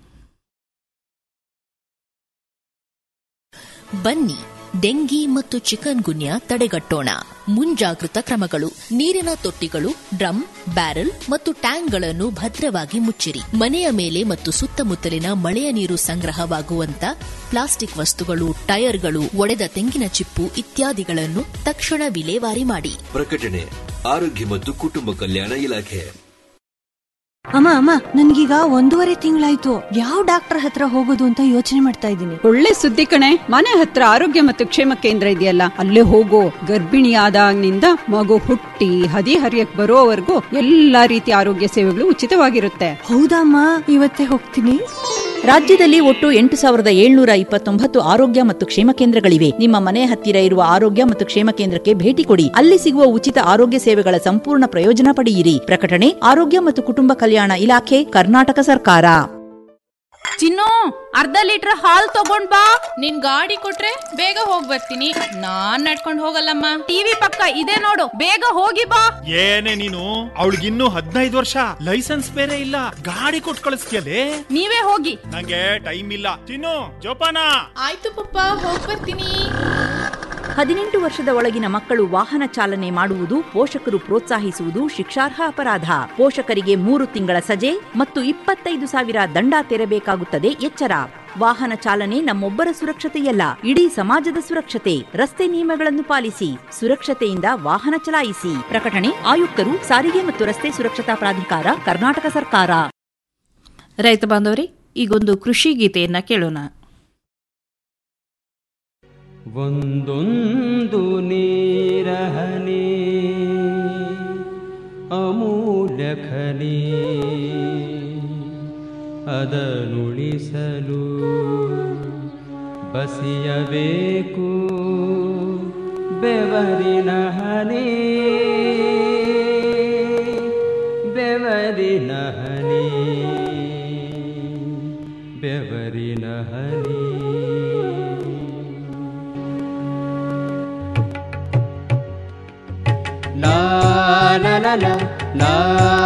ಬನ್ನಿ ಡೆಂಗಿ ಮತ್ತು ಚಿಕನ್ ಗುನ್ಯಾ ತಡೆಗಟ್ಟೋಣ ಮುಂಜಾಗೃತ ಕ್ರಮಗಳು ನೀರಿನ ತೊಟ್ಟಿಗಳು ಡ್ರಮ್ ಬ್ಯಾರೆಲ್ ಮತ್ತು ಟ್ಯಾಂಕ್ಗಳನ್ನು ಭದ್ರವಾಗಿ ಮುಚ್ಚಿರಿ ಮನೆಯ ಮೇಲೆ ಮತ್ತು ಸುತ್ತಮುತ್ತಲಿನ ಮಳೆಯ ನೀರು ಸಂಗ್ರಹವಾಗುವಂತ ಪ್ಲಾಸ್ಟಿಕ್ ವಸ್ತುಗಳು ಟೈರ್ಗಳು ಒಡೆದ ತೆಂಗಿನ ಚಿಪ್ಪು ಇತ್ಯಾದಿಗಳನ್ನು ತಕ್ಷಣ ವಿಲೇವಾರಿ ಮಾಡಿ ಪ್ರಕಟಣೆ ಆರೋಗ್ಯ ಮತ್ತು ಕುಟುಂಬ ಕಲ್ಯಾಣ ಇಲಾಖೆ ಅಮ್ಮ ಅಮ್ಮ ನನ್ಗೀಗ ಒಂದೂವರೆ ತಿಂಗಳಾಯ್ತು ಯಾವ ಡಾಕ್ಟರ್ ಹತ್ರ ಹೋಗೋದು ಅಂತ ಯೋಚನೆ ಮಾಡ್ತಾ ಇದ್ದೀನಿ ಒಳ್ಳೆ ಸುದ್ದಿ ಕಣೆ ಮನೆ ಹತ್ರ ಆರೋಗ್ಯ ಮತ್ತು ಕ್ಷೇಮ ಕೇಂದ್ರ ಇದೆಯಲ್ಲ ಅಲ್ಲೇ ಹೋಗೋ ಗರ್ಭಿಣಿಯಾದಾಗಿನಿಂದ ಮಗು ಹುಟ್ಟಿ ಹದಿ ಹರಿಯಕ್ ಬರೋವರೆಗೂ ಎಲ್ಲಾ ರೀತಿಯ ಆರೋಗ್ಯ ಸೇವೆಗಳು ಉಚಿತವಾಗಿರುತ್ತೆ ಹೌದಮ್ಮ ಇವತ್ತೇ ಹೋಗ್ತೀನಿ ರಾಜ್ಯದಲ್ಲಿ ಒಟ್ಟು ಎಂಟು ಸಾವಿರದ ಏಳ್ನೂರ ಇಪ್ಪತ್ತೊಂಬತ್ತು ಆರೋಗ್ಯ ಮತ್ತು ಕ್ಷೇಮ ಕೇಂದ್ರಗಳಿವೆ ನಿಮ್ಮ ಮನೆ ಹತ್ತಿರ ಇರುವ ಆರೋಗ್ಯ ಮತ್ತು ಕ್ಷೇಮ ಕೇಂದ್ರಕ್ಕೆ ಭೇಟಿ ಕೊಡಿ ಅಲ್ಲಿ ಸಿಗುವ ಉಚಿತ ಆರೋಗ್ಯ ಸೇವೆಗಳ ಸಂಪೂರ್ಣ ಪ್ರಯೋಜನ ಪಡೆಯಿರಿ ಪ್ರಕಟಣೆ ಆರೋಗ್ಯ ಮತ್ತು ಕುಟುಂಬ ಕಲ್ಯಾಣ ಇಲಾಖೆ ಕರ್ನಾಟಕ ಸರ್ಕಾರ ಚಿನ್ನು ಅರ್ಧ ಲೀಟರ್ ಹಾಲ್ ತಗೊಂಡ್ ಬಾ ನಿನ್ ಗಾಡಿ ಕೊಟ್ರೆ ಬೇಗ ಹೋಗ್ ಬರ್ತೀನಿ ನಾನ್ ನಡ್ಕೊಂಡ್ ಹೋಗಲ್ಲಮ್ಮ ಟಿವಿ ಪಕ್ಕ ಇದೆ ನೋಡು ಬೇಗ ಹೋಗಿ ಬಾ ಏನೇ ನೀನು ಅವಳಿಗಿನ್ನೂ ಹದಿನೈದು ವರ್ಷ ಲೈಸೆನ್ಸ್ ಬೇರೆ ಇಲ್ಲ ಗಾಡಿ ಕೊಟ್ಟು ಕಳಿಸ್ತೀಯಲೇ ನೀವೇ ಹೋಗಿ ನಂಗೆ ಟೈಮ್ ಇಲ್ಲ ಚಿನ್ನು ಜೋಪಾನ ಆಯ್ತು ಪಪ್ಪ ಹೋಗ್ ಬರ್ತೀನಿ ಹದಿನೆಂಟು ವರ್ಷದ ಒಳಗಿನ ಮಕ್ಕಳು ವಾಹನ ಚಾಲನೆ ಮಾಡುವುದು ಪೋಷಕರು ಪ್ರೋತ್ಸಾಹಿಸುವುದು ಶಿಕ್ಷಾರ್ಹ ಅಪರಾಧ ಪೋಷಕರಿಗೆ ಮೂರು ತಿಂಗಳ ಸಜೆ ಮತ್ತು ಇಪ್ಪತ್ತೈದು ಸಾವಿರ ದಂಡ ತೆರಬೇಕಾಗುತ್ತದೆ ಎಚ್ಚರ ವಾಹನ ಚಾಲನೆ ನಮ್ಮೊಬ್ಬರ ಸುರಕ್ಷತೆಯಲ್ಲ ಇಡೀ ಸಮಾಜದ ಸುರಕ್ಷತೆ ರಸ್ತೆ ನಿಯಮಗಳನ್ನು ಪಾಲಿಸಿ ಸುರಕ್ಷತೆಯಿಂದ ವಾಹನ ಚಲಾಯಿಸಿ ಪ್ರಕಟಣೆ ಆಯುಕ್ತರು ಸಾರಿಗೆ ಮತ್ತು ರಸ್ತೆ ಸುರಕ್ಷತಾ ಪ್ರಾಧಿಕಾರ ಕರ್ನಾಟಕ ಸರ್ಕಾರ ರೈತ ಬಾಂಧವರೇ ಈಗೊಂದು ಕೃಷಿ ಗೀತೆಯನ್ನ ಕೇಳೋಣ ಒಂದೊಂದು ನೀರಹನಿ ಅಮೂಲ್ಯ ಖನಿ ಅದನುಳಿಸಲು ಬಸಿಯಬೇಕು ಬೆವರಿನ ಹನಿ ಬೆವರಿನ ಹನಿ ಬೆವರಿನ ಹನಿ la la la la la